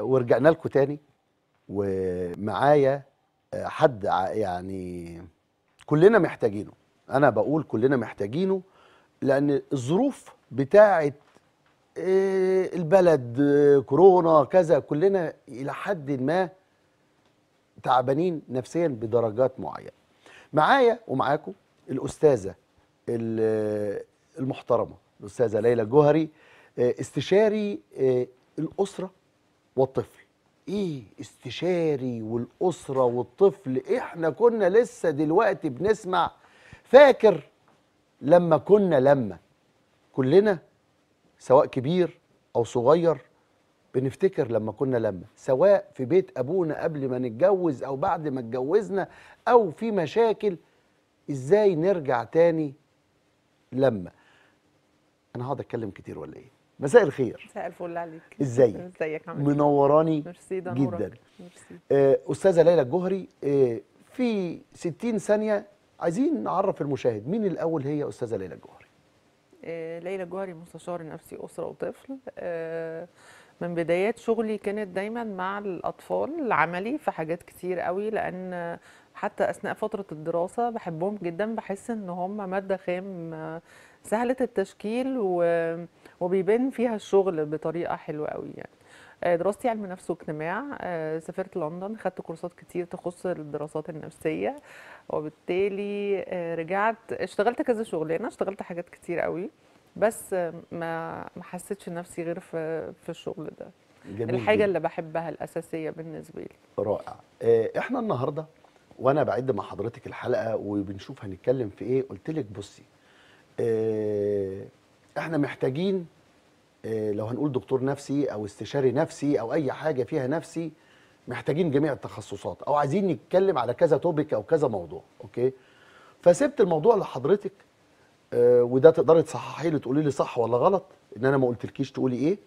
ورجعنا لكم تاني ومعايا آه، حد ع- يعني كلنا محتاجينه انا بقول كلنا محتاجينه لان الظروف بتاعه آه، البلد آه، كورونا كذا كلنا الى حد ما تعبانين نفسيا بدرجات معينه معايا ومعاكم الاستاذه ال- المحترمه الاستاذه ليلى جوهري آه، استشاري آه، الاسره والطفل ايه استشاري والاسره والطفل احنا كنا لسه دلوقتي بنسمع فاكر لما كنا لما كلنا سواء كبير او صغير بنفتكر لما كنا لما سواء في بيت ابونا قبل ما نتجوز او بعد ما اتجوزنا او في مشاكل ازاي نرجع تاني لما انا هقعد اتكلم كتير ولا ايه مساء الخير مساء الفل عليك ازيك ازيك عامل ايه منوراني ميرسي ده جدا نورك ميرسي آه، استاذه ليلى الجوهري آه، في 60 ثانيه عايزين نعرف المشاهد مين الاول هي استاذه ليلى الجوهري آه، ليلى جوهري مستشار نفسي اسره وطفل آه، من بدايات شغلي كانت دايما مع الاطفال العملي في حاجات كتير قوي لان حتى اثناء فتره الدراسه بحبهم جدا بحس ان هم ماده خام آه، سهله التشكيل و- وبيبان فيها الشغل بطريقه حلوه قوي يعني آه، دراستي علم نفس واجتماع آه، سافرت لندن خدت كورسات كتير تخص الدراسات النفسيه وبالتالي آه، رجعت اشتغلت كذا شغلانه اشتغلت حاجات كتير قوي بس آه، ما ما حسيتش نفسي غير في في الشغل ده جميل الحاجه جداً. اللي بحبها الاساسيه بالنسبه لي رائع آه، احنا النهارده وانا بعد مع حضرتك الحلقه وبنشوف هنتكلم في ايه قلت لك بصي آه، احنا محتاجين آه، لو هنقول دكتور نفسي او استشاري نفسي او اي حاجه فيها نفسي محتاجين جميع التخصصات او عايزين نتكلم على كذا توبيك او كذا موضوع اوكي فسبت الموضوع لحضرتك آه، وده تقدري تصححي لي تقولي لي صح ولا غلط ان انا ما قلتلكيش تقولي ايه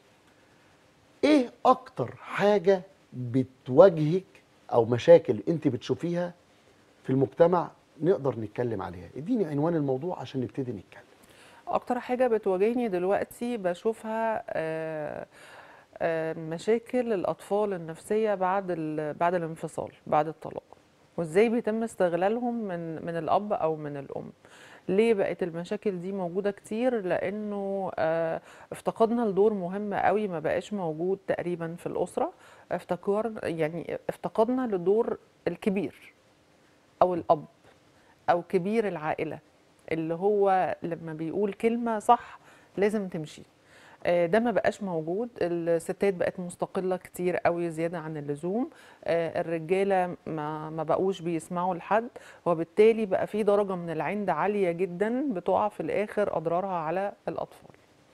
ايه اكتر حاجه بتواجهك او مشاكل انت بتشوفيها في المجتمع نقدر نتكلم عليها اديني عنوان الموضوع عشان نبتدي نتكلم اكتر حاجه بتواجهني دلوقتي بشوفها آه، آه، مشاكل الاطفال النفسيه بعد ال- بعد الانفصال بعد الطلاق وازاي بيتم استغلالهم من من الاب او من الام ليه بقت المشاكل دي موجوده كتير لانه آه، افتقدنا لدور مهم قوي ما بقاش موجود تقريبا في الاسره افتكر يعني افتقدنا لدور الكبير او الاب او كبير العائله اللي هو لما بيقول كلمه صح لازم تمشي آه، ده ما بقاش موجود الستات بقت مستقله كتير قوي زياده عن اللزوم آه، الرجاله ما ما بقوش بيسمعوا لحد وبالتالي بقى في درجه من العند عاليه جدا بتقع في الاخر اضرارها على الاطفال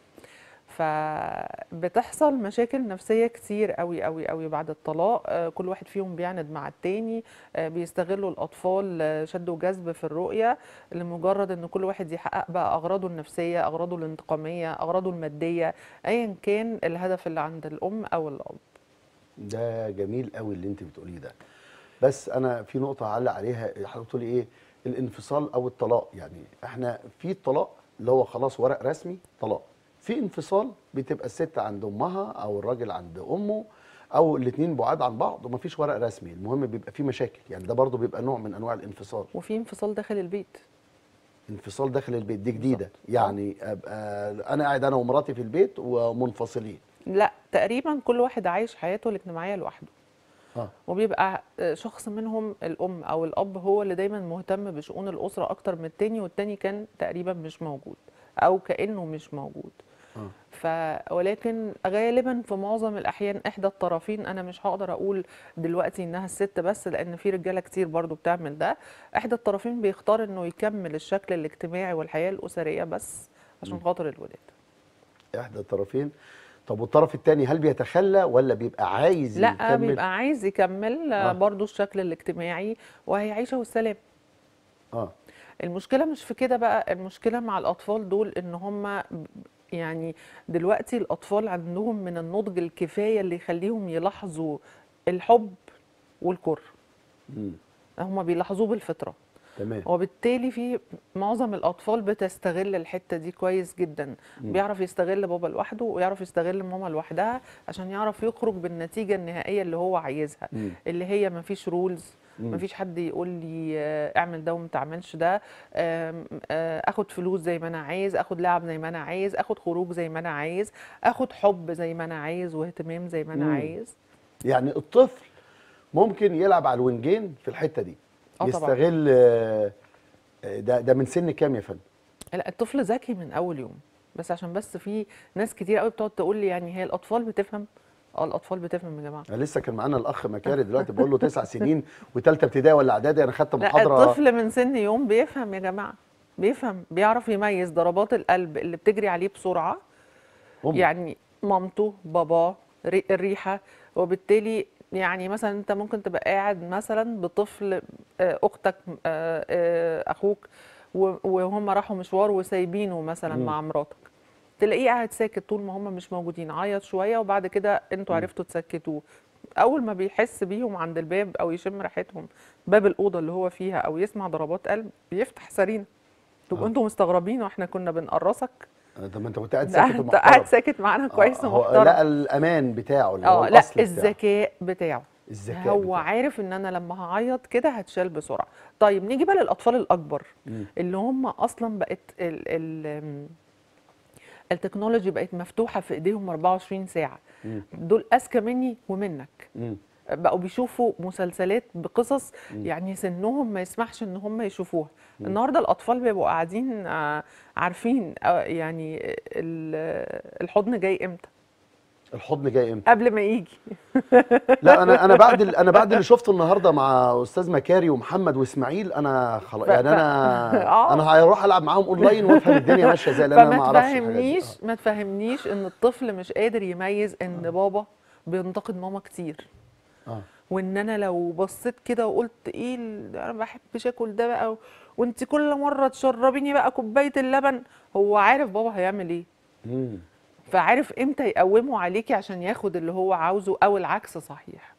فبتحصل مشاكل نفسية كتير قوي قوي قوي بعد الطلاق آه، كل واحد فيهم بيعند مع التاني آه، بيستغلوا الأطفال آه، شد وجذب في الرؤية لمجرد ان كل واحد يحقق بقى أغراضه النفسية أغراضه الانتقامية أغراضه المادية أيا كان الهدف اللي عند الأم أو الأب ده جميل قوي اللي انت بتقوليه ده بس انا في نقطه اعلق عليها حضرتك بتقولي ايه الانفصال او الطلاق يعني احنا في الطلاق اللي هو خلاص ورق رسمي طلاق في انفصال بتبقى الست عند امها او الراجل عند امه او الاثنين بعاد عن بعض ومفيش ورق رسمي المهم بيبقى في مشاكل يعني ده برضو بيبقى نوع من انواع الانفصال وفي انفصال داخل البيت انفصال داخل البيت دي جديده بالظبط. يعني ابقى انا قاعد انا ومراتي في البيت ومنفصلين لا تقريبا كل واحد عايش حياته الاجتماعية لوحده اه وبيبقى شخص منهم الأم أو الأب هو اللي دايما مهتم بشؤون الأسرة أكتر من التاني والتاني كان تقريبا مش موجود أو كأنه مش موجود اه ف ولكن غالبا في معظم الأحيان إحدى الطرفين أنا مش هقدر أقول دلوقتي إنها الست بس لأن في رجالة كتير برضو بتعمل ده إحدى الطرفين بيختار إنه يكمل الشكل الاجتماعي والحياة الأسرية بس عشان خاطر الولاد احدى الطرفين طب والطرف الثاني هل بيتخلى ولا بيبقى عايز لا يكمل بيبقى عايز يكمل آه. آه. برضو الشكل الاجتماعي وهيعيشه والسلام اه المشكلة مش في كده بقى المشكلة مع الأطفال دول إن هم يعني دلوقتي الأطفال عندهم من النضج الكفاية اللي يخليهم يلاحظوا الحب والكره مم. هم بيلاحظوه بالفطرة تمام وبالتالي في معظم الاطفال بتستغل الحته دي كويس جدا بيعرف يستغل بابا لوحده ويعرف يستغل ماما لوحدها عشان يعرف يخرج بالنتيجه النهائيه اللي هو عايزها مم. اللي هي مفيش رولز مم. مفيش حد يقول لي آه، اعمل ده وما تعملش ده آم، آه، اخد فلوس زي ما انا عايز اخد لعب زي ما انا عايز اخد خروج زي ما انا عايز اخد حب زي ما انا عايز واهتمام زي ما انا مم. عايز يعني الطفل ممكن يلعب على الونجين في الحته دي آه طبعاً. يستغل آه، آه، ده ده من سن كام يا فندم لا الطفل ذكي من اول يوم بس عشان بس في ناس كتير قوي بتقعد تقول لي يعني هي الاطفال بتفهم اه الاطفال بتفهم يا جماعه أنا لسه كان معانا الاخ مكاري دلوقتي بقول له تسع سنين وثالثه ابتدائي ولا اعدادي انا خدت لا محاضره الطفل من سن يوم بيفهم يا جماعه بيفهم بيعرف يميز ضربات القلب اللي بتجري عليه بسرعه هم. يعني مامته باباه ري- الريحه وبالتالي يعني مثلا انت ممكن تبقى قاعد مثلا بطفل آه، اختك آه، آه، اخوك و- وهم راحوا مشوار وسايبينه مثلا مم. مع مراتك تلاقيه قاعد ساكت طول ما هم مش موجودين عيط شويه وبعد كده انتوا عرفتوا تسكتوه اول ما بيحس بيهم عند الباب او يشم ريحتهم باب الاوضه اللي هو فيها او يسمع ضربات قلب بيفتح سرينا تبقوا آه. انتوا مستغربين واحنا كنا بنقرصك آه، طب ما انت كنت قاعد ده ساكت انت قاعد ومحترم ساكت معانا كويس آه، هو ومحترم لقى الامان بتاعه اللي هو اه لا الأصل بتاعه. الذكاء بتاعه الذكاء هو بتاعه. عارف ان انا لما هعيط كده هتشال بسرعه طيب نيجي بقى للاطفال الاكبر مم. اللي هم اصلا بقت ال ال التكنولوجي بقت مفتوحه في ايديهم 24 ساعه مم. دول اذكى مني ومنك مم. بقوا بيشوفوا مسلسلات بقصص يعني سنهم ما يسمحش ان هم يشوفوها النهارده الاطفال بيبقوا قاعدين آه، عارفين آه، يعني ال- الحضن جاي امتى الحضن جاي امتى قبل ما يجي لا انا انا بعد ال- انا بعد اللي شفته النهارده مع استاذ مكاري ومحمد واسماعيل انا خلاص ف- يعني ف- انا آه. انا هروح العب معاهم اونلاين وافهم الدنيا ماشيه ازاي لان انا ما فما اعرفش الحاجات دي. تفهمنيش ما تفهمنيش ان الطفل مش قادر يميز ان بابا بينتقد ماما كتير اه وان انا لو بصيت كده وقلت ايه ال- انا ما بحبش اكل ده بقى و- وانت كل مره تشربيني بقى كوبايه اللبن هو عارف بابا هيعمل ايه مم. فعارف امتى يقومه عليكي عشان ياخد اللي هو عاوزه او العكس صحيح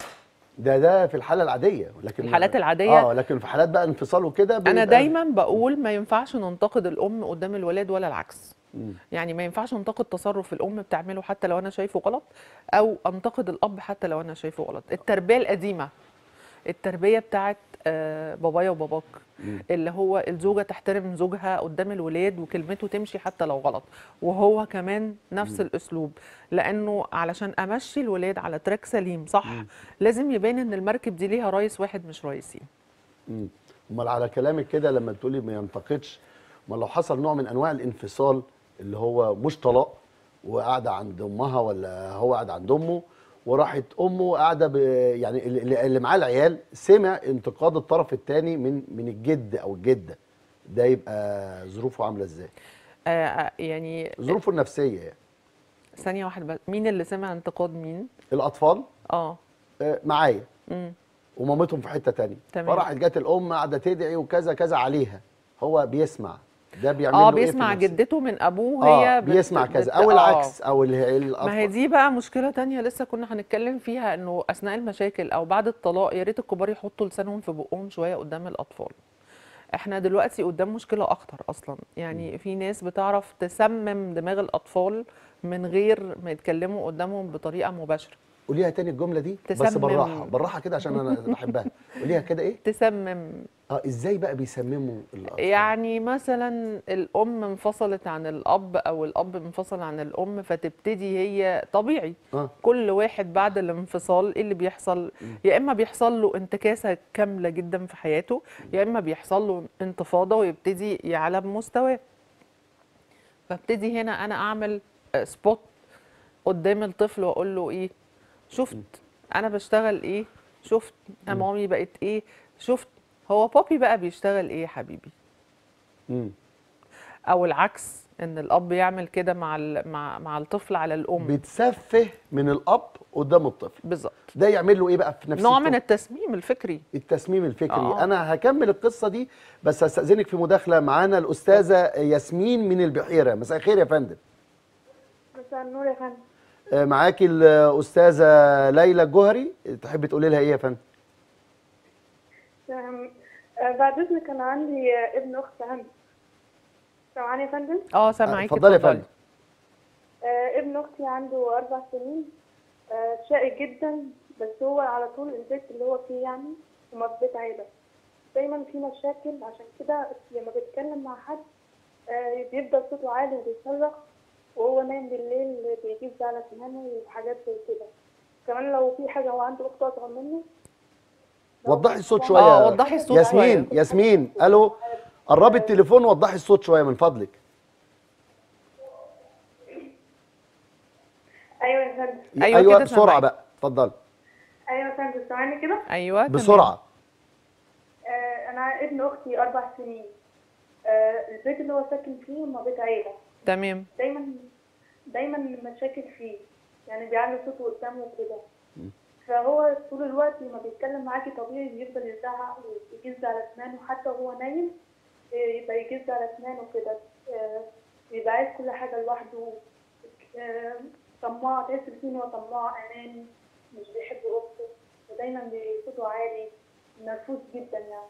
ده ده في الحاله العاديه لكن الحالات العادية؟ اه لكن في حالات بقى انفصال وكده انا بيبقى- دايما بقول ما ينفعش ننتقد الام قدام الولاد ولا العكس مم. يعني ما ينفعش انتقد تصرف الام بتعمله حتى لو انا شايفه غلط او انتقد الاب حتى لو انا شايفه غلط التربيه القديمه التربيه بتاعت آه، بابايا وباباك اللي هو الزوجه تحترم زوجها قدام الولاد وكلمته تمشي حتى لو غلط وهو كمان نفس الاسلوب لانه علشان امشي الولاد على تراك سليم صح لازم يبان ان المركب دي ليها رايس واحد مش رايسين مم. امال على كلامك كده لما بتقولي ما ينتقدش امال لو حصل نوع من انواع الانفصال اللي هو مش طلاق وقاعده عند امها ولا هو قاعد عند امه وراحت امه قاعده ب... يعني اللي اللي معاه العيال سمع انتقاد الطرف الثاني من من الجد او الجده ده يبقى ظروفه عامله ازاي؟ آه، آه، يعني ظروفه النفسيه يعني ثانيه واحده بس مين اللي سمع انتقاد مين الاطفال اه آه، معايا امم ومامتهم في حته تانية تمام. فراحت جت الام قاعده تدعي وكذا كذا عليها هو بيسمع ده بيعمل اه له إيه في بيسمع نفسيته؟ جدته من ابوه اه هي بت- بيسمع بت- كذا او آه. العكس او ال- ما هي الاطفال دي بقى مشكلة تانية لسه كنا هنتكلم فيها انه اثناء المشاكل او بعد الطلاق يا ريت الكبار يحطوا لسانهم في بقهم شوية قدام الاطفال احنا دلوقتي قدام مشكلة اخطر اصلا يعني في ناس بتعرف تسمم دماغ الاطفال من غير ما يتكلموا قدامهم بطريقة مباشرة قوليها تاني الجمله دي بس تسمم. بالراحه بالراحه كده عشان انا بحبها قوليها كده ايه تسمم اه ازاي بقى بيسمموا الاطفال يعني مثلا الام انفصلت عن الاب او الاب انفصل عن الام فتبتدي هي طبيعي اه كل واحد بعد الانفصال ايه اللي بيحصل يا اما بيحصل له انتكاسه كامله جدا في حياته يا اما بيحصل له انتفاضه ويبتدي يعلى بمستواه فابتدي هنا انا اعمل آه، سبوت قدام الطفل واقول له ايه شفت انا بشتغل ايه شفت أنا مامي بقت ايه شفت هو بابي بقى بيشتغل ايه يا حبيبي مم. او العكس ان الاب يعمل كده مع ال- مع مع الطفل على الام بتسفه من الاب قدام الطفل بالظبط ده يعمل له ايه بقى في نفسيته نوع من التسميم الفكري التسميم الفكري آه. انا هكمل القصه دي بس هستاذنك في مداخله معانا الاستاذه ياسمين من البحيره مساء الخير يا فندم مساء النور يا فندم آه، معاكي الاستاذه ليلى الجوهري تحبي تقولي لها ايه يا فندم أم، آه، بعد إذنك أنا عندي آه، ابن أخت هند سامعني يا فندم؟ اه سامعاكي اتفضلي يا فندم آه، ابن أختي عنده أربع سنين آه، شقي جدا بس هو على طول البيت اللي هو فيه يعني هما في بيت عيلة دايما في مشاكل عشان كده لما بيتكلم مع حد آه، بيفضل صوته عالي وبيصرخ وهو نايم بالليل بيجيب على سنانه وحاجات زي كده كمان لو في حاجة هو عنده أخت أصغر منه لو وضحي في الصوت حاجة- شويه اه وضحي الصوت ياسمين شوية. ياسمين الو قربي التليفون وضحي الصوت شويه من فضلك أيوة يا فندم أيوة ايوه كده بسرعه سامعاك. بقى اتفضلي أيوة يا فندم سامعني كده؟ ايوه تمام. بسرعه آه، انا ابن اختي اربع سنين آه، البيت اللي هو ساكن فيه هما بيت عيله تمام دايما دايما مشاكل فيه يعني بيعلي صوته قدامه وكده فهو طول الوقت لما بيتكلم معاكي طبيعي بيفضل يزعق ويجز على اسنانه حتى وهو نايم آه، يبقى يجز على اسنانه كده آه، بيبقى عايز كل حاجه لوحده آه، طماع تحس فيه ان هو طماع اناني مش بيحب اخته ودايما صوته عالي نرفوز جدا يعني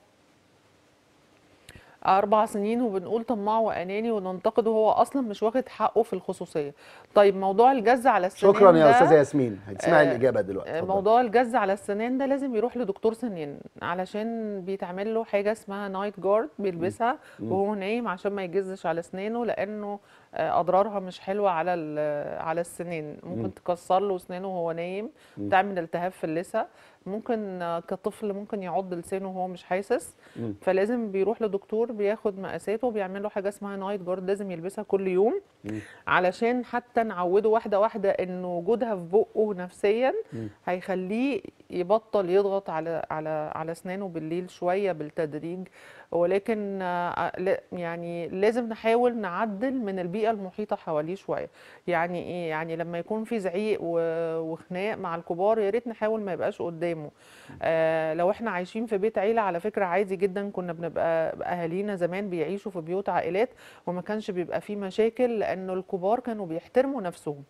أربع سنين وبنقول طماع وأناني وننتقده هو أصلا مش واخد حقه في الخصوصية طيب موضوع الجز على السنان شكرا يا ده استاذه ياسمين هتسمعي آه، الاجابه دلوقتي آه، اتفضلي. موضوع الجز على السنان ده لازم يروح لدكتور سنان علشان بيتعمل له حاجة اسمها نايت جارد بيلبسها وهو نايم عشان ما يجزش على اسنانه لأنه آه، أضرارها مش حلوة على ال- على السنان ممكن تكسر له اسنانه وهو نايم تعمل التهاب في اللثة ممكن آه، كطفل ممكن يعض لسانه وهو مش حاسس مم. فلازم بيروح لدكتور بياخد مقاساته وبيعمل له حاجة اسمها نايت جارد لازم يلبسها كل يوم مم. علشان حتى نعوده واحدة واحدة ان وجودها في بقه نفسيا هيخليه يبطل يضغط على على على اسنانه بالليل شوية بالتدريج ولكن آه، لا- يعني لازم نحاول نعدل من البيئة المحيطة حواليه شوية يعني ايه يعني لما يكون في زعيق و- وخناق مع الكبار يا ريت نحاول ما يبقاش قدامه آه لو احنا عايشين في بيت عيلة على فكرة عادي جدا كنا بنبقى اهالينا زمان بيعيشوا في بيوت عائلات وما كانش بيبقى فيه مشاكل لانه الكبار كانوا بيحترموا نفسهم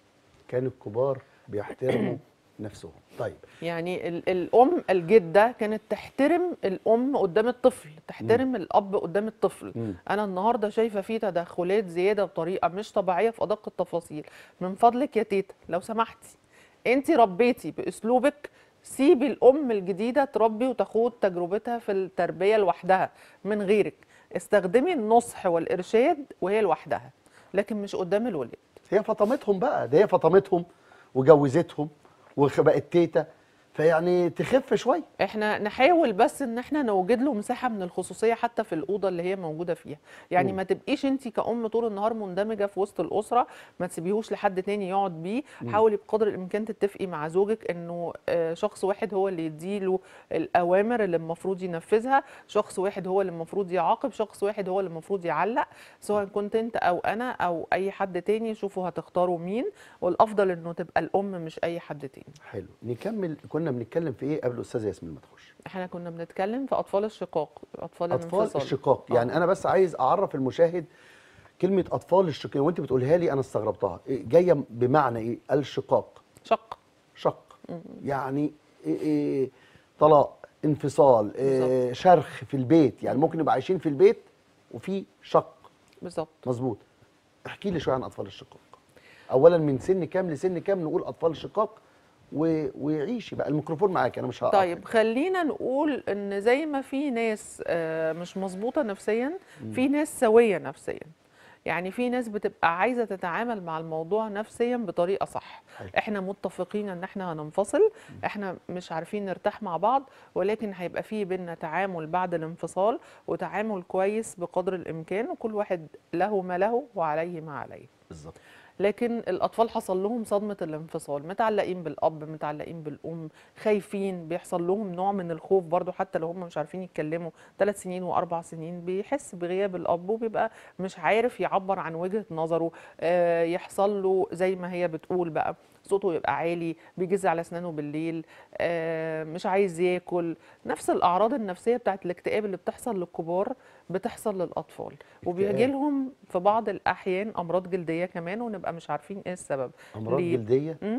كان الكبار بيحترموا نفسهم طيب يعني ال- الام الجده كانت تحترم الام قدام الطفل تحترم الاب قدام الطفل مم. انا النهارده شايفه في تدخلات زياده بطريقه مش طبيعيه في ادق التفاصيل من فضلك يا تيتا لو سمحتي انت ربيتي باسلوبك سيبي الام الجديده تربي وتخوض تجربتها في التربيه لوحدها من غيرك استخدمي النصح والارشاد وهي لوحدها لكن مش قدام الولاد هي فطمتهم بقى ده هي فطمتهم وجوزتهم وبقت تيتا فيعني تخف شويه احنا نحاول بس ان احنا نوجد له مساحه من الخصوصيه حتى في الاوضه اللي هي موجوده فيها يعني مم. ما تبقيش انت كأم طول النهار مندمجه في وسط الاسره ما تسيبيهوش لحد تاني يقعد بيه حاولي بقدر الامكان تتفقي مع زوجك انه آه، شخص واحد هو اللي يديله الاوامر اللي المفروض ينفذها شخص واحد هو اللي المفروض يعاقب شخص واحد هو اللي المفروض يعلق سواء كنت انت او انا او اي حد تاني شوفوا هتختاروا مين والافضل انه تبقى الام مش اي حد تاني حلو نكمل كنا بنتكلم في ايه قبل الاستاذه ياسمين ما تخش احنا كنا بنتكلم في اطفال الشقاق اطفال اطفال الانفصال الشقاق آه. يعني انا بس عايز اعرف المشاهد كلمه اطفال الشقاق وانت بتقولها لي انا استغربتها إيه جايه بمعنى ايه الشقاق شق شق يعني إيه إيه طلاق انفصال إيه شرخ في البيت يعني ممكن نبقى عايشين في البيت وفي شق بالظبط مظبوط احكي لي شويه عن اطفال الشقاق اولا من سن كام لسن كام نقول اطفال الشقاق و... وعيشي بقى الميكروفون معاك انا مش هقطع طيب خلينا نقول ان زي ما في ناس آه، مش مظبوطه نفسيا في ناس سويه نفسيا يعني في ناس بتبقى عايزه تتعامل مع الموضوع نفسيا بطريقه صح حلو. احنا متفقين ان احنا هننفصل احنا مش عارفين نرتاح مع بعض ولكن هيبقى في بينا تعامل بعد الانفصال وتعامل كويس بقدر الامكان وكل واحد له ما له وعليه ما عليه بالظبط لكن الاطفال حصل لهم صدمه الانفصال متعلقين بالاب متعلقين بالام خايفين بيحصل لهم نوع من الخوف برضو حتى لو هم مش عارفين يتكلموا ثلاث سنين واربع سنين بيحس بغياب الاب وبيبقى مش عارف يعبر عن وجهه نظره آه، يحصل له زي ما هي بتقول بقى صوته يبقى عالي بيجز على اسنانه بالليل آه، مش عايز ياكل نفس الاعراض النفسيه بتاعت الاكتئاب اللي بتحصل للكبار بتحصل للاطفال وبيجي لهم في بعض الاحيان امراض جلديه كمان ونبقى مش عارفين ايه السبب امراض ليه؟ جلديه مم.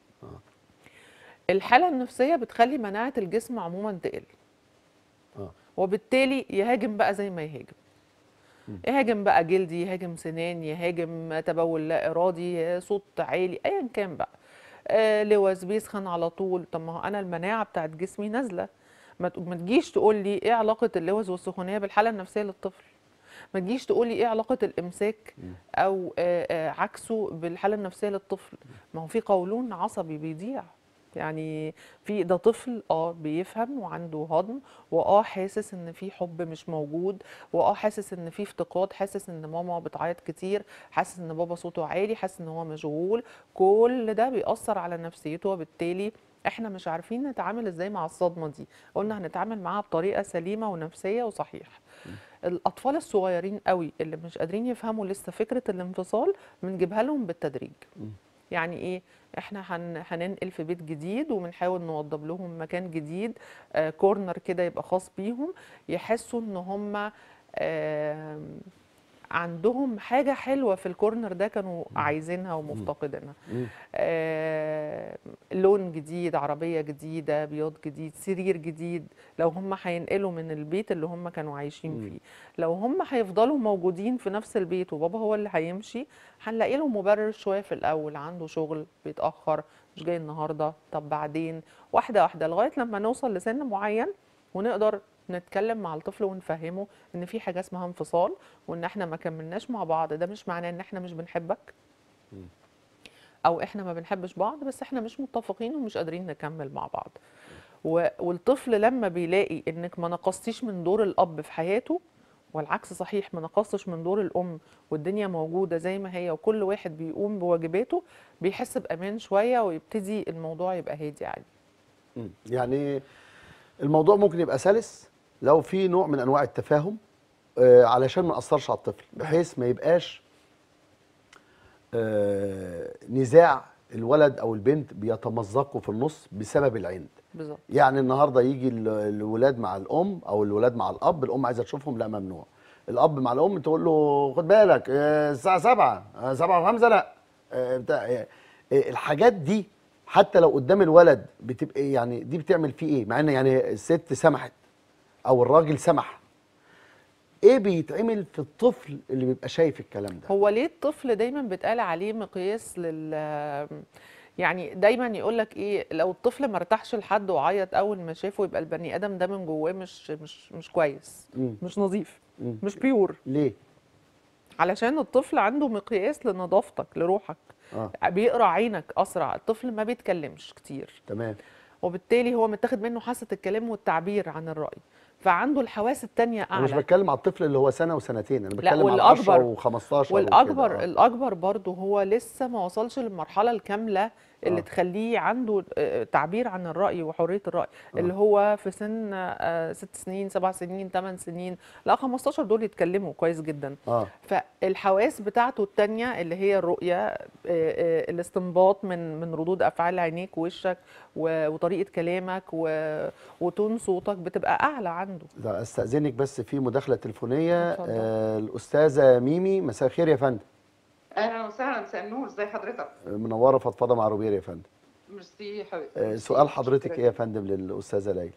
الحاله النفسيه بتخلي مناعه الجسم عموما تقل اه وبالتالي يهاجم بقى زي ما يهاجم يهاجم بقى جلدي يهاجم سنان يهاجم تبول لا ارادي صوت عالي ايا كان بقى آه لوز بيسخن على طول طب ما هو انا المناعه بتاعت جسمي نازله ما تق- ما تجيش تقول لي ايه علاقه اللوز والسخونيه بالحاله النفسيه للطفل ما تجيش تقول لي ايه علاقه الامساك او آه آه عكسه بالحاله النفسيه للطفل ما هو في قولون عصبي بيضيع يعني في ده طفل اه بيفهم وعنده هضم واه حاسس ان في حب مش موجود واه حاسس ان في افتقاد حاسس ان ماما بتعيط كتير حاسس ان بابا صوته عالي حاسس ان هو مشغول كل ده بيأثر على نفسيته وبالتالي احنا مش عارفين نتعامل ازاي مع الصدمة دي قلنا هنتعامل معاها بطريقة سليمة ونفسية وصحيحة الاطفال الصغيرين قوي اللي مش قادرين يفهموا لسه فكرة الانفصال بنجيبها لهم بالتدريج يعني ايه احنا هن... هننقل في بيت جديد وبنحاول نوضب لهم مكان جديد آه كورنر كده يبقى خاص بيهم يحسوا ان هم آه عندهم حاجة حلوة في الكورنر ده كانوا عايزينها ومفتقدينها مم. آه لون جديد عربية جديدة بياض جديد سرير جديد لو هم هينقلوا من البيت اللي هم كانوا عايشين فيه لو هم هيفضلوا موجودين في نفس البيت وبابا هو اللي هيمشي هنلاقي له مبرر شوية في الأول عنده شغل بيتأخر مش جاي النهاردة طب بعدين واحدة واحدة لغاية لما نوصل لسن معين ونقدر نتكلم مع الطفل ونفهمه ان في حاجه اسمها انفصال وان احنا ما كملناش مع بعض ده مش معناه ان احنا مش بنحبك او احنا ما بنحبش بعض بس احنا مش متفقين ومش قادرين نكمل مع بعض و- والطفل لما بيلاقي انك ما نقصتيش من دور الاب في حياته والعكس صحيح ما نقصتش من دور الام والدنيا موجوده زي ما هي وكل واحد بيقوم بواجباته بيحس بامان شويه ويبتدي الموضوع يبقى هادي عادي مم. يعني الموضوع ممكن يبقى سلس لو في نوع من انواع التفاهم آه، علشان ما ناثرش على الطفل بحيث ما يبقاش آه، نزاع الولد او البنت بيتمزقوا في النص بسبب العند بالظبط يعني النهارده يجي ال- الولاد مع الام او الولاد مع الاب الام عايزه تشوفهم لا ممنوع الاب مع الام تقول له خد بالك آه، الساعه 7 7 و5 لا آه، بتاع آه، آه، الحاجات دي حتى لو قدام الولد بتبقى يعني دي بتعمل فيه ايه مع ان يعني الست سمحت او الراجل سمح ايه بيتعمل في الطفل اللي بيبقى شايف الكلام ده هو ليه الطفل دايما بيتقال عليه مقياس لل يعني دايما يقول لك ايه لو الطفل ما ارتاحش لحد وعيط اول ما شافه يبقى البني ادم ده من جواه مش مش مش كويس مم. مش نظيف مم. مش بيور ليه علشان الطفل عنده مقياس لنظافتك لروحك اه بيقرا عينك اسرع الطفل ما بيتكلمش كتير تمام وبالتالي هو متاخد منه حاسه الكلام والتعبير عن الراي فعنده الحواس التانية انا مش اعلى بتكلم على الطفل اللي هو سنه وسنتين انا بتكلم على والأكبر- 10 و15 والاكبر الاكبر برضه هو لسه ما وصلش للمرحله الكامله اللي آه. تخليه عنده آه، تعبير عن الراي وحريه الراي اللي هو في سن آه، ست سنين سبع سنين ثمان سنين لا 15 دول يتكلموا كويس جدا اه فالحواس بتاعته التانية اللي هي الرؤية آه، آه، الاستنباط من من ردود أفعال عينيك ووشك و- وطريقة كلامك و- وتون صوتك بتبقى أعلى عنده لا استاذنك بس في مداخله تليفونيه اتفضل. آه الاستاذه ميمي مساء الخير يا فندم اهلا وسهلا مساء النور ازي حضرتك آه، منوره فضفضه مع روبير يا فندم ميرسي يا حبيبي آه ميرسي. سؤال حضرتك شكراً. ايه يا فندم للاستاذه ليلى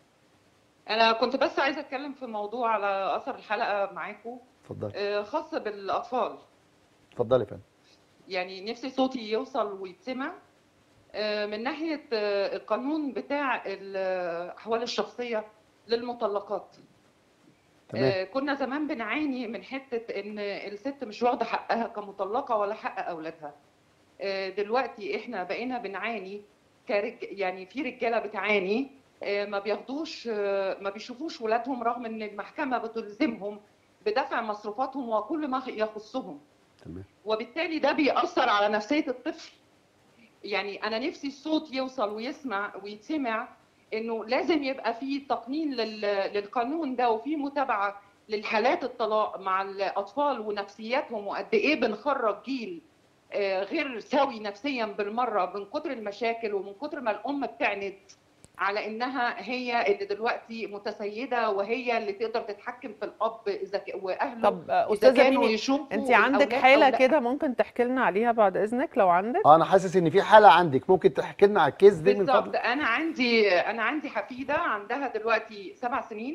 انا كنت بس عايزه اتكلم في موضوع على اثر الحلقه معاكم اتفضلي آه، خاص بالاطفال اتفضلي يا فندم يعني نفسي صوتي يوصل ويتسمع آه، من ناحيه آه، القانون بتاع الاحوال الشخصيه للمطلقات تمام آه، كنا زمان بنعاني من حته ان الست مش واخده حقها كمطلقه ولا حق اولادها آه، دلوقتي احنا بقينا بنعاني كرج يعني في رجاله بتعاني آه، ما بياخدوش آه، ما بيشوفوش ولادهم رغم ان المحكمه بتلزمهم بدفع مصروفاتهم وكل ما يخصهم تمام وبالتالي ده بيأثر على نفسيه الطفل يعني انا نفسي الصوت يوصل ويسمع ويتسمع انه لازم يبقى في تقنين لل- للقانون ده وفي متابعه للحالات الطلاق مع الاطفال ونفسياتهم وقد ايه بنخرج جيل آه، غير سوي نفسيا بالمره من كتر المشاكل ومن كتر ما الام بتعند على انها هي اللي دلوقتي متسيده وهي اللي تقدر تتحكم في الاب اذا ك- واهله طب آه، اذا أستاذة كانوا ميمي يشوفوا أنت عندك الأولاد أو حالة لأ. كده ممكن تحكي لنا عليها بعد إذنك لو عندك اه انا حاسس ان في حاله عندك ممكن تحكي لنا على الكيس دي من بالظبط فضلك انا عندي انا عندي حفيده عندها دلوقتي سبع سنين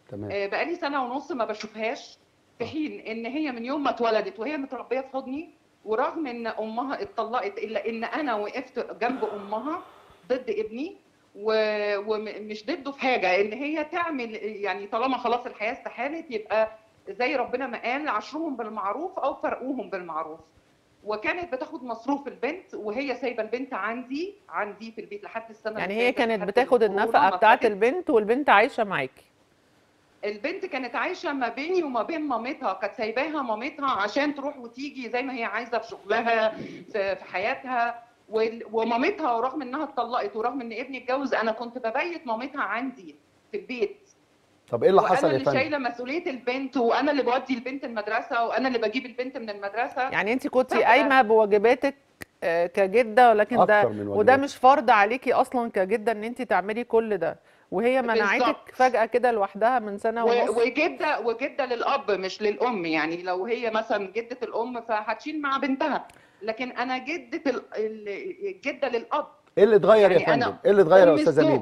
تمام آه، بقالي سنه ونص ما بشوفهاش في حين ان هي من يوم ما اتولدت وهي متربيه في حضني ورغم ان امها اتطلقت الا ان انا وقفت جنب امها ضد ابني و- ومش ضده في حاجه ان هي تعمل يعني طالما خلاص الحياه استحالت يبقى زي ربنا ما قال عشرهم بالمعروف او فرقوهم بالمعروف وكانت بتاخد مصروف البنت وهي سايبه البنت عندي عندي في البيت لحد السنه يعني اللي هي فاتت، كانت لحد بتاخد الكورونا النفقه ما بتاعت فاتت. البنت والبنت عايشه معاكي البنت كانت عايشه ما بيني وما بين مامتها كانت سايباها مامتها عشان تروح وتيجي زي ما هي عايزه في شغلها في في حياتها وال- ومامتها ورغم انها اتطلقت ورغم ان ابني اتجوز انا كنت ببيت مامتها عندي في البيت طب ايه اللي وانا حصل يا اللي فندم شايله مسؤوليه البنت وانا اللي بودي البنت المدرسه وانا اللي بجيب البنت من المدرسه يعني انت كنت فجأة. قايمه بواجباتك آه، كجده ولكن ده اكتر من وده واجبات مش فرض عليكي اصلا كجده ان انت تعملي كل ده وهي منعتك بالظبط. فجاه كده لوحدها من سنه و- ونص وجده وجده للاب مش للام يعني لو هي مثلا جده الام فهتشيل مع بنتها لكن انا جده ال- ال- الجده للاب ايه اللي اتغير يا يعني أنا فندم ايه اللي اتغير يا أم استاذه الزوج. ميمي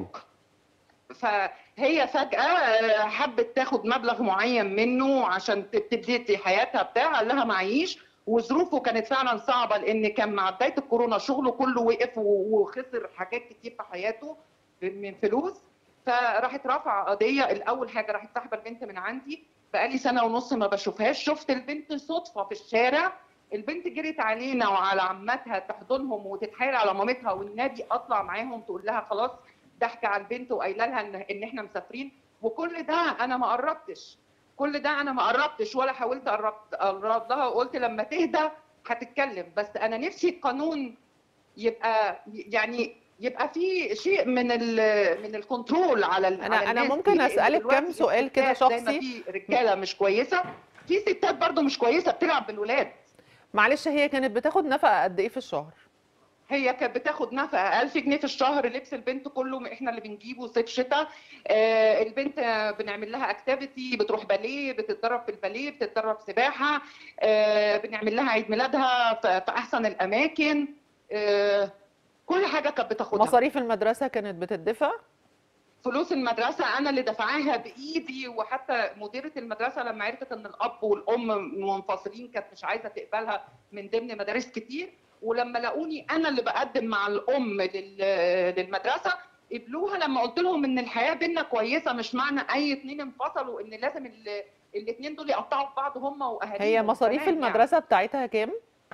فهي فجأة آه، حبت تاخد مبلغ معين منه عشان تبتدي حياتها بتاع قال لها معيش وظروفه كانت فعلا صعبة لأن كان مع بداية الكورونا شغله كله وقف و- وخسر حاجات كتير في حياته من فلوس فراحت رافعة قضية الأول حاجة راحت ساحبة البنت من عندي بقالي سنة ونص ما بشوفهاش شفت البنت صدفة في الشارع البنت جريت علينا وعلى عمتها تحضنهم وتتحايل على مامتها والنبي اطلع معاهم تقول لها خلاص ضحكه على البنت وقايله لها ان ان احنا مسافرين وكل ده انا ما قربتش كل ده انا ما قربتش ولا حاولت اقرب اقرب لها وقلت لما تهدى هتتكلم بس انا نفسي القانون يبقى يعني يبقى في شيء من ال من الكنترول على ال- أنا- على أنا الناس ممكن دي، لأن أسألك دلوقتي كام سؤال كده الستات زي ما شخصي؟ في رجاله مش كويسه في ستات برضو مش كويسه بتلعب بالولاد معلش هي كانت بتاخد نفقه قد ايه في الشهر هي كانت بتاخد نفقه 1000 جنيه في الشهر لبس البنت كله احنا اللي بنجيبه صيف شتاء آه البنت آه، بنعمل لها اكتيفيتي بتروح باليه بتتدرب في الباليه بتتدرب سباحه آه بنعمل لها عيد ميلادها في في احسن الاماكن آه كل حاجه كانت بتاخدها مصاريف المدرسه كانت بتدفع فلوس المدرسه انا اللي دفعاها بايدي وحتى مديره المدرسه لما عرفت ان الاب والام منفصلين كانت مش عايزه تقبلها من ضمن مدارس كتير ولما لقوني انا اللي بقدم مع الام لل- للمدرسه قبلوها لما قلت لهم ان الحياه بينا كويسه مش معنى اي اتنين انفصلوا ان لازم ال- الاتنين دول يقطعوا في بعض هم واهاليهم هي مصاريف كمان يعني. المدرسه بتاعتها كام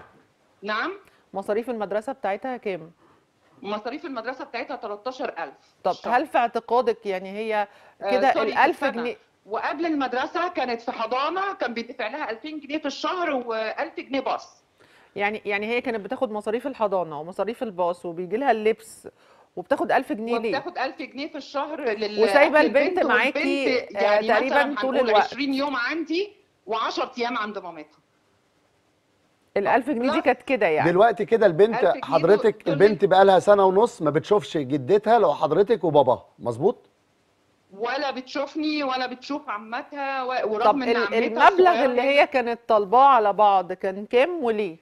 نعم مصاريف المدرسه بتاعتها كام مصاريف المدرسه بتاعتها 13000 طب الشهر. هل في اعتقادك يعني هي آه، كده سوري، ال 1000 في السنة. جنيه وقبل المدرسه كانت في حضانه كان بيدفع لها 2000 جنيه في الشهر و1000 جنيه باص يعني يعني هي كانت بتاخد مصاريف الحضانه ومصاريف الباص وبيجي لها اللبس وبتاخد 1000 جنيه ليه وبتاخد 1000 جنيه في الشهر لل وسايبة أكل البنت معاكي، والبنت آه، يعني تقريباً مثلاً طول هنقول الوقت. 20 يوم عندي و10 ايام عند مامتها ال 1000 جنيه دي لا. كانت كده يعني دلوقتي كده البنت 1000 جنيه حضرتك دول- البنت بقى لها سنه ونص ما بتشوفش جدتها لو حضرتك وباباها مظبوط ولا بتشوفني ولا بتشوف عمتها و- طب ورغم ان ال- عمتها المبلغ الصغيرة اللي هي كانت طالباه على بعض كان كام وليه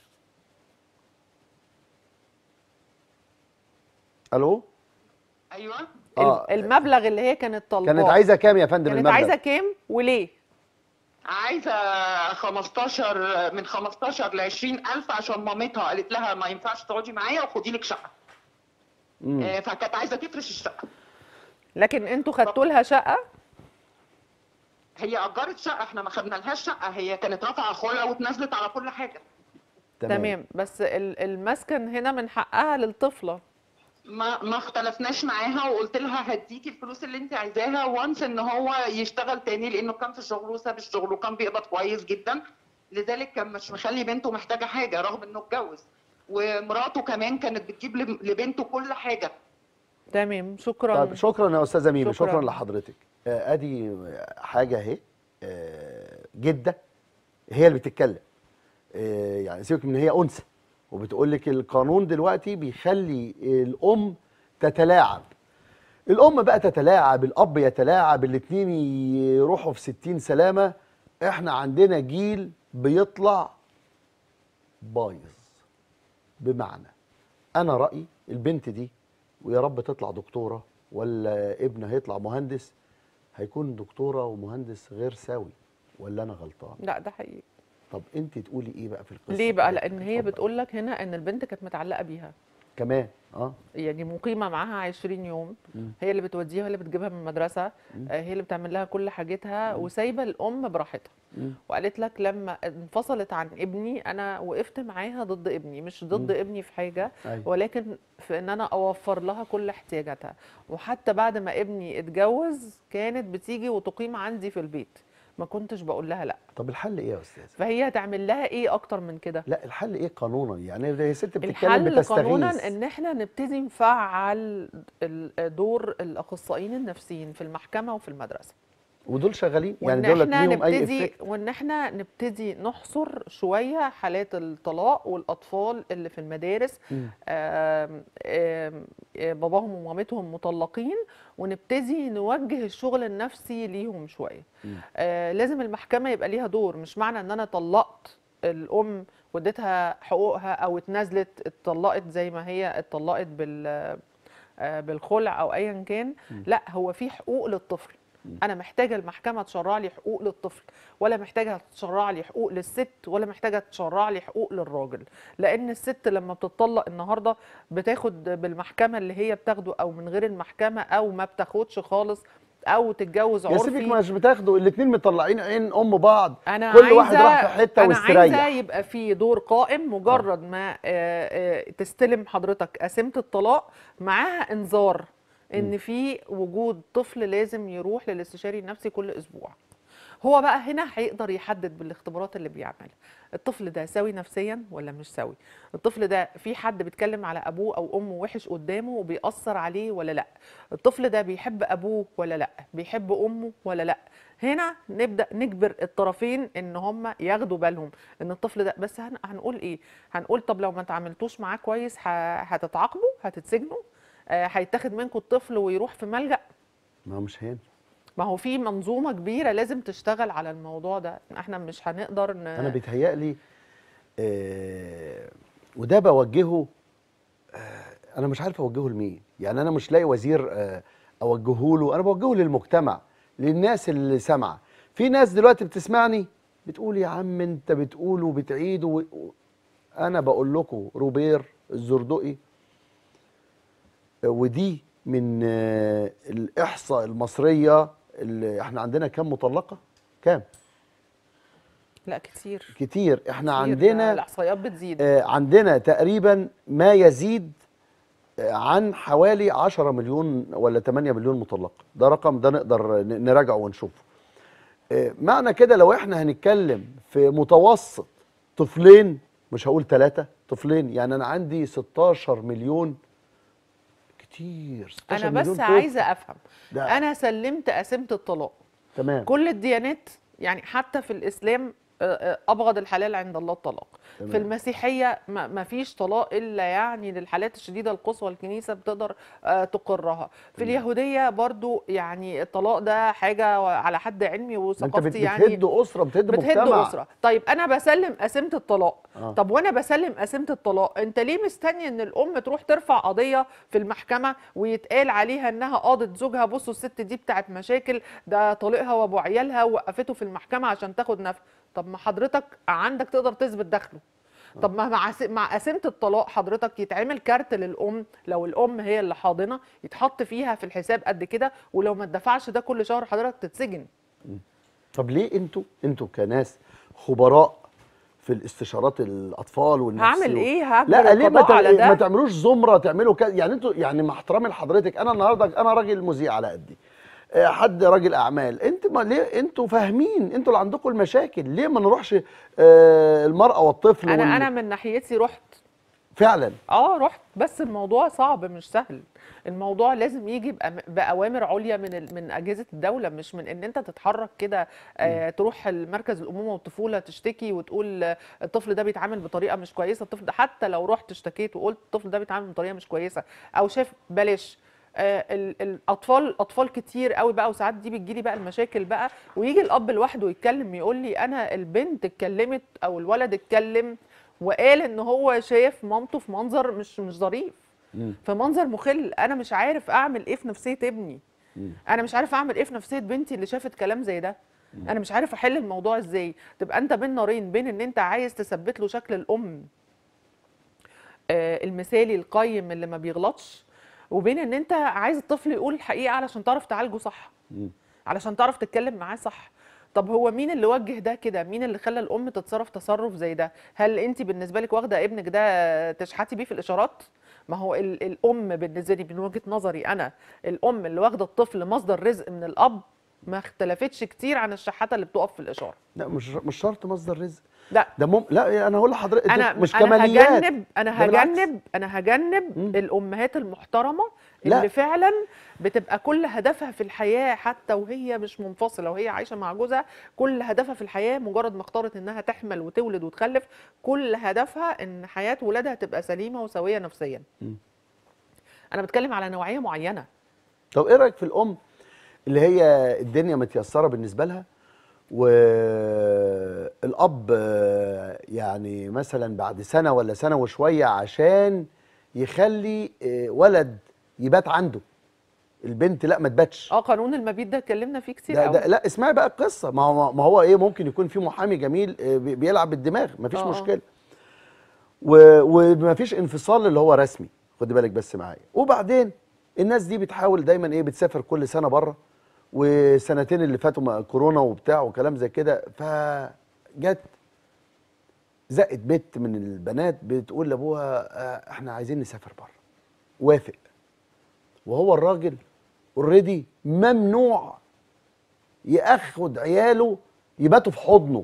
الو ايوه اه ال- المبلغ اللي هي كانت طالباه كانت عايزه كام يا فندم كانت المبلغ عايزه كام وليه عايزه 15 من 15 ل 20000 عشان مامتها قالت لها ما ينفعش تقعدي معايا وخدي لك شقه مم. آه، فكانت عايزه تفرش الشقه لكن انتوا خدتوا لها شقه هي اجرت شقه احنا ما خدنالهاش شقه هي كانت رافعه خلع واتنازلت على كل حاجه تمام بس ال- المسكن هنا من حقها للطفله ما ما اختلفناش معاها وقلت لها هديكي الفلوس اللي انت عايزاها وانس ان هو يشتغل تاني لانه كان في شغله وساب الشغل وكان بيقبض كويس جدا لذلك كان مش مخلي بنته محتاجه حاجه رغم انه اتجوز ومراته كمان كانت بتجيب لب- لبنته كل حاجه تمام شكرا طب شكرا يا استاذه ميمي شكرا, شكراً. لحضرتك آه، ادي حاجه اهي آه، جده هي اللي بتتكلم آه، يعني سيبك من هي انثى وبتقول لك القانون دلوقتي بيخلي الام تتلاعب الام بقى تتلاعب الاب يتلاعب الاتنين يروحوا في ستين سلامه احنا عندنا جيل بيطلع بايظ بمعنى انا رايي البنت دي ويا رب تطلع دكتوره ولا ابنها هيطلع مهندس هيكون دكتوره ومهندس غير سوي ولا انا غلطان لا ده حقيقي طب انت تقولي ايه بقى في القصه ليه بقى بتاعتك؟ لان هي اتفضل. بتقول لك هنا ان البنت كانت متعلقه بيها كمان اه يعني مقيمه معاها 20 يوم مم. هي اللي بتوديها اللي بتجيبها من المدرسه مم. آه، هي اللي بتعمل لها كل حاجتها وسايبه الام براحتها مم. وقالت لك لما انفصلت عن ابني انا وقفت معاها ضد ابني مش ضد مم. ابني في حاجه ايوه ولكن في ان انا اوفر لها كل احتياجاتها وحتى بعد ما ابني اتجوز كانت بتيجي وتقيم عندي في البيت ما كنتش بقول لها لا طب الحل ايه يا استاذ فهي هتعمل لها ايه اكتر من كده لا الحل ايه قانونا يعني هي ست بتتكلم الحل بتستغيث قانونا ان احنا نبتدي نفعل ال- دور الاخصائيين النفسيين في المحكمه وفي المدرسه ودول شغالين يعني وان دول احنا ليهم اي نبتدي افكت وان احنا نبتدي نحصر شويه حالات الطلاق والاطفال اللي في المدارس مم. آم، آم، آه، باباهم ومامتهم مطلقين ونبتدي نوجه الشغل النفسي ليهم شويه مم. آه، لازم المحكمه يبقى ليها دور مش معنى ان انا طلقت الام واديتها حقوقها او اتنازلت اتطلقت زي ما هي اتطلقت بال آه، بالخلع او ايا كان مم. لا هو في حقوق للطفل مم. انا محتاجه المحكمه تشرع لي حقوق للطفل ولا محتاجه تشرع لي حقوق للست ولا محتاجه تشرع لي حقوق للراجل لان الست لما بتطلق النهارده بتاخد بالمحكمه اللي هي بتاخده او من غير المحكمه او ما بتاخدش خالص او تتجوز يا سيدك عرفي مش بتاخدوا الاثنين مطلعين عين ام بعض انا كل عايزة واحد راح في حته انا عايزه واستريح يبقى في دور قائم مجرد ما آه، آه، تستلم حضرتك قسيمه الطلاق معاها انذار ان في وجود طفل لازم يروح للاستشاري النفسي كل اسبوع هو بقى هنا هيقدر يحدد بالاختبارات اللي بيعملها الطفل ده سوي نفسيا ولا مش سوي الطفل ده في حد بيتكلم على ابوه او امه وحش قدامه وبيأثر عليه ولا لا الطفل ده بيحب ابوه ولا لا بيحب امه ولا لا هنا نبدا نجبر الطرفين ان هم ياخدوا بالهم ان الطفل ده بس هن- هنقول ايه هنقول طب لو ما تعاملتوش معاه كويس ه- هتتعاقبوا هتتسجنوا آه، هيتاخد منكم الطفل ويروح في ملجأ ما هو مش هين ما هو في منظومه كبيره لازم تشتغل على الموضوع ده احنا مش هنقدر ن... انا بيتهيألي آه وده بوجهه آه انا مش عارف اوجهه لمين يعني انا مش لاقي وزير آه اوجهه له انا بوجهه للمجتمع للناس اللي سامعه في ناس دلوقتي بتسمعني بتقول يا عم انت بتقول وبتعيد و... و- انا بقول لكم روبير الزردقي آه، ودي من آه الاحصاء المصريه اللي احنا عندنا كام مطلقه كام لا كتير كتير احنا كتير، ده عندنا الاحصائيات بتزيد آه، عندنا تقريبا ما يزيد آه، عن حوالي 10 مليون ولا 8 مليون مطلقة ده رقم ده نقدر ن- نراجعه ونشوفه آه، معنى كده لو احنا هنتكلم في متوسط طفلين مش هقول ثلاثة طفلين يعني انا عندي 16 مليون كتير 16 انا مليون بس طفل. عايزه افهم ده انا سلمت قسيمه الطلاق تمام كل الديانات يعني حتى في الاسلام آه، آه، ابغض الحلال عند الله الطلاق تمام. في المسيحيه ما ما فيش طلاق الا يعني للحالات الشديده القصوى الكنيسه بتقدر آه، تقرها في تمام. اليهوديه برضو يعني الطلاق ده حاجه على حد علمي ما انت بت- وثقافتي يعني بتهد اسره بتهد بتهد مجتمع اسره طيب انا بسلم قسيمه الطلاق آه. طب وانا بسلم قسيمه الطلاق انت ليه مستني ان الام تروح ترفع قضيه في المحكمه ويتقال عليها انها قاضت زوجها بصوا الست دي بتاعت مشاكل ده طليقها وابو عيالها وقفته في المحكمه عشان تاخد نفقه طب ما حضرتك عندك تقدر تثبت دخله طب ما مع س- مع قسيمه الطلاق حضرتك يتعمل كارت للام لو الام هي اللي حاضنه يتحط فيها في الحساب قد كده ولو ما اتدفعش ده كل شهر حضرتك تتسجن طب ليه انتوا انتوا كناس خبراء في الاستشارات الاطفال والنفسي هعمل ايه هعمل لا ليه ما, القضاء على تع... ما ده تعملوش زمره تعملوا كده يعني انتوا يعني مع احترامي لحضرتك انا النهارده انا راجل مذيع على قدي آه، حد راجل اعمال انت ما ليه انتوا فاهمين انتوا اللي عندكم المشاكل ليه ما نروحش آه، المراه والطفل انا وال- انا من ناحيتي رحت فعلا اه رحت بس الموضوع صعب مش سهل الموضوع لازم يجي بأم- باوامر عليا من ال- من اجهزه الدوله مش من ان انت تتحرك كده آه تروح المركز الامومه والطفوله تشتكي وتقول آه، الطفل ده بيتعامل بطريقه مش كويسه الطفل ده حتى لو رحت اشتكيت وقلت الطفل ده بيتعامل بطريقه مش كويسه او شاف بلاش آه ال- الاطفال اطفال كتير قوي بقى وساعات دي بتجيلي بقى المشاكل بقى ويجي الاب لوحده يتكلم يقول لي انا البنت اتكلمت او الولد اتكلم وقال ان هو شايف مامته في منظر مش مش ظريف مم. في منظر مخل انا مش عارف اعمل ايه في نفسيه ابني انا مش عارف اعمل ايه في نفسيه بنتي اللي شافت كلام زي ده انا مش عارف احل الموضوع ازاي تبقى انت بين نارين بين ان انت عايز تثبت له شكل الام آه، المثالي القيم اللي ما بيغلطش وبين ان انت عايز الطفل يقول الحقيقه علشان تعرف تعالجه صح علشان تعرف تتكلم معاه صح طب هو مين اللي وجه ده كده مين اللي خلى الام تتصرف تصرف زي ده هل انت بالنسبه لك واخده ابنك ده تشحتي بيه في الاشارات ما هو ال- الام بالنسبه لي من وجهه نظري انا الام اللي واخده الطفل مصدر رزق من الاب ما اختلفتش كتير عن الشحاته اللي بتقف في الاشاره لا مش مش شرط مصدر رزق لا ده مم... لا انا هقول لحضرتك أنت انا مش انا كماليات هجنب انا ده بالعكس. هجنب انا هجنب مم. الامهات المحترمه لا. اللي فعلا بتبقى كل هدفها في الحياه حتى وهي مش منفصله وهي عايشه مع جوزها كل هدفها في الحياه مجرد ما اختارت انها تحمل وتولد وتخلف كل هدفها ان حياه ولادها تبقى سليمه وسويه نفسيا مم. انا بتكلم على نوعيه معينه طب ايه رايك في الام اللي هي الدنيا متيسره بالنسبه لها والاب آه، يعني مثلا بعد سنه ولا سنه وشويه عشان يخلي آه، ولد يبات عنده البنت لا ما تباتش اه قانون المبيت ده اتكلمنا فيه كتير ده, قوي ده لا اسمعي بقى القصه ما هو ما هو ايه ممكن يكون في محامي جميل آه، بي- بيلعب بالدماغ مفيش آه، آه. مشكله و- ومفيش انفصال اللي هو رسمي خدي بالك بس معايا وبعدين الناس دي بتحاول دايما ايه بتسافر كل سنه بره وسنتين اللي فاتوا مع كورونا وبتاع وكلام زي كده فجت زقت بنت من البنات بتقول لابوها آه، احنا عايزين نسافر بره وافق وهو الراجل اوريدي ممنوع ياخد عياله يباتوا في حضنه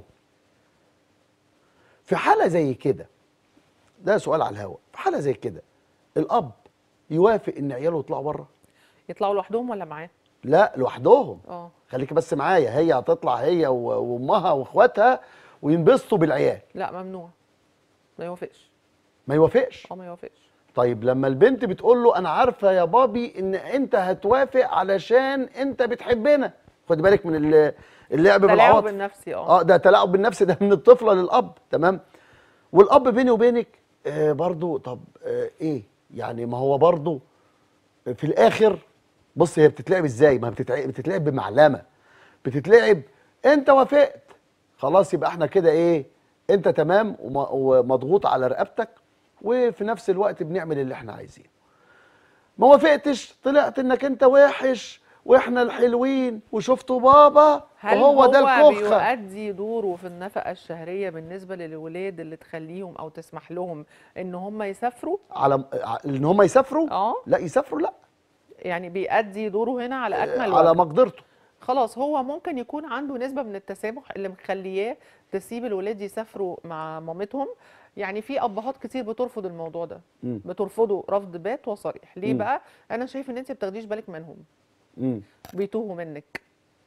في حاله زي كده ده سؤال على الهواء في حاله زي كده الاب يوافق ان عياله يطلعوا بره يطلعوا لوحدهم ولا معاه لا لوحدهم اه خليكي بس معايا هي هتطلع هي و- وامها واخواتها وينبسطوا بالعيال لا ممنوع ما يوافقش ما يوافقش اه ما يوافقش طيب لما البنت بتقول له انا عارفه يا بابي ان انت هتوافق علشان انت بتحبنا خد بالك من ال- اللعب تلاعب بالعواطف النفسي اه اه ده تلاعب بالنفس ده من الطفله للاب تمام والاب بيني وبينك آه برضو طب آه ايه يعني ما هو برضو في الاخر بص هي بتتلعب ازاي ما بتتع- بتتلعب بمعلمه بتتلعب انت وافقت خلاص يبقى احنا كده ايه انت تمام وم- ومضغوط على رقبتك وفي نفس الوقت بنعمل اللي احنا عايزينه ما وافقتش طلعت انك انت وحش واحنا الحلوين وشفتوا بابا هل وهو هو ده الكخه بيؤدي دوره في النفقة الشهرية بالنسبة للولاد اللي تخليهم أو تسمح لهم إن هم يسافروا؟ على ع- ان هم يسافروا اه لا يسافروا لا يعني بيأدي دوره هنا على أكمل على وجه مقدرته خلاص هو ممكن يكون عنده نسبة من التسامح اللي مخلياه تسيب الولاد يسافروا مع مامتهم يعني في أبهات كتير بترفض الموضوع ده مم. بترفضه رفض بات وصريح ليه مم. بقى؟ أنا شايف إن أنت بتاخديش بالك منهم مم. بيتوهوا منك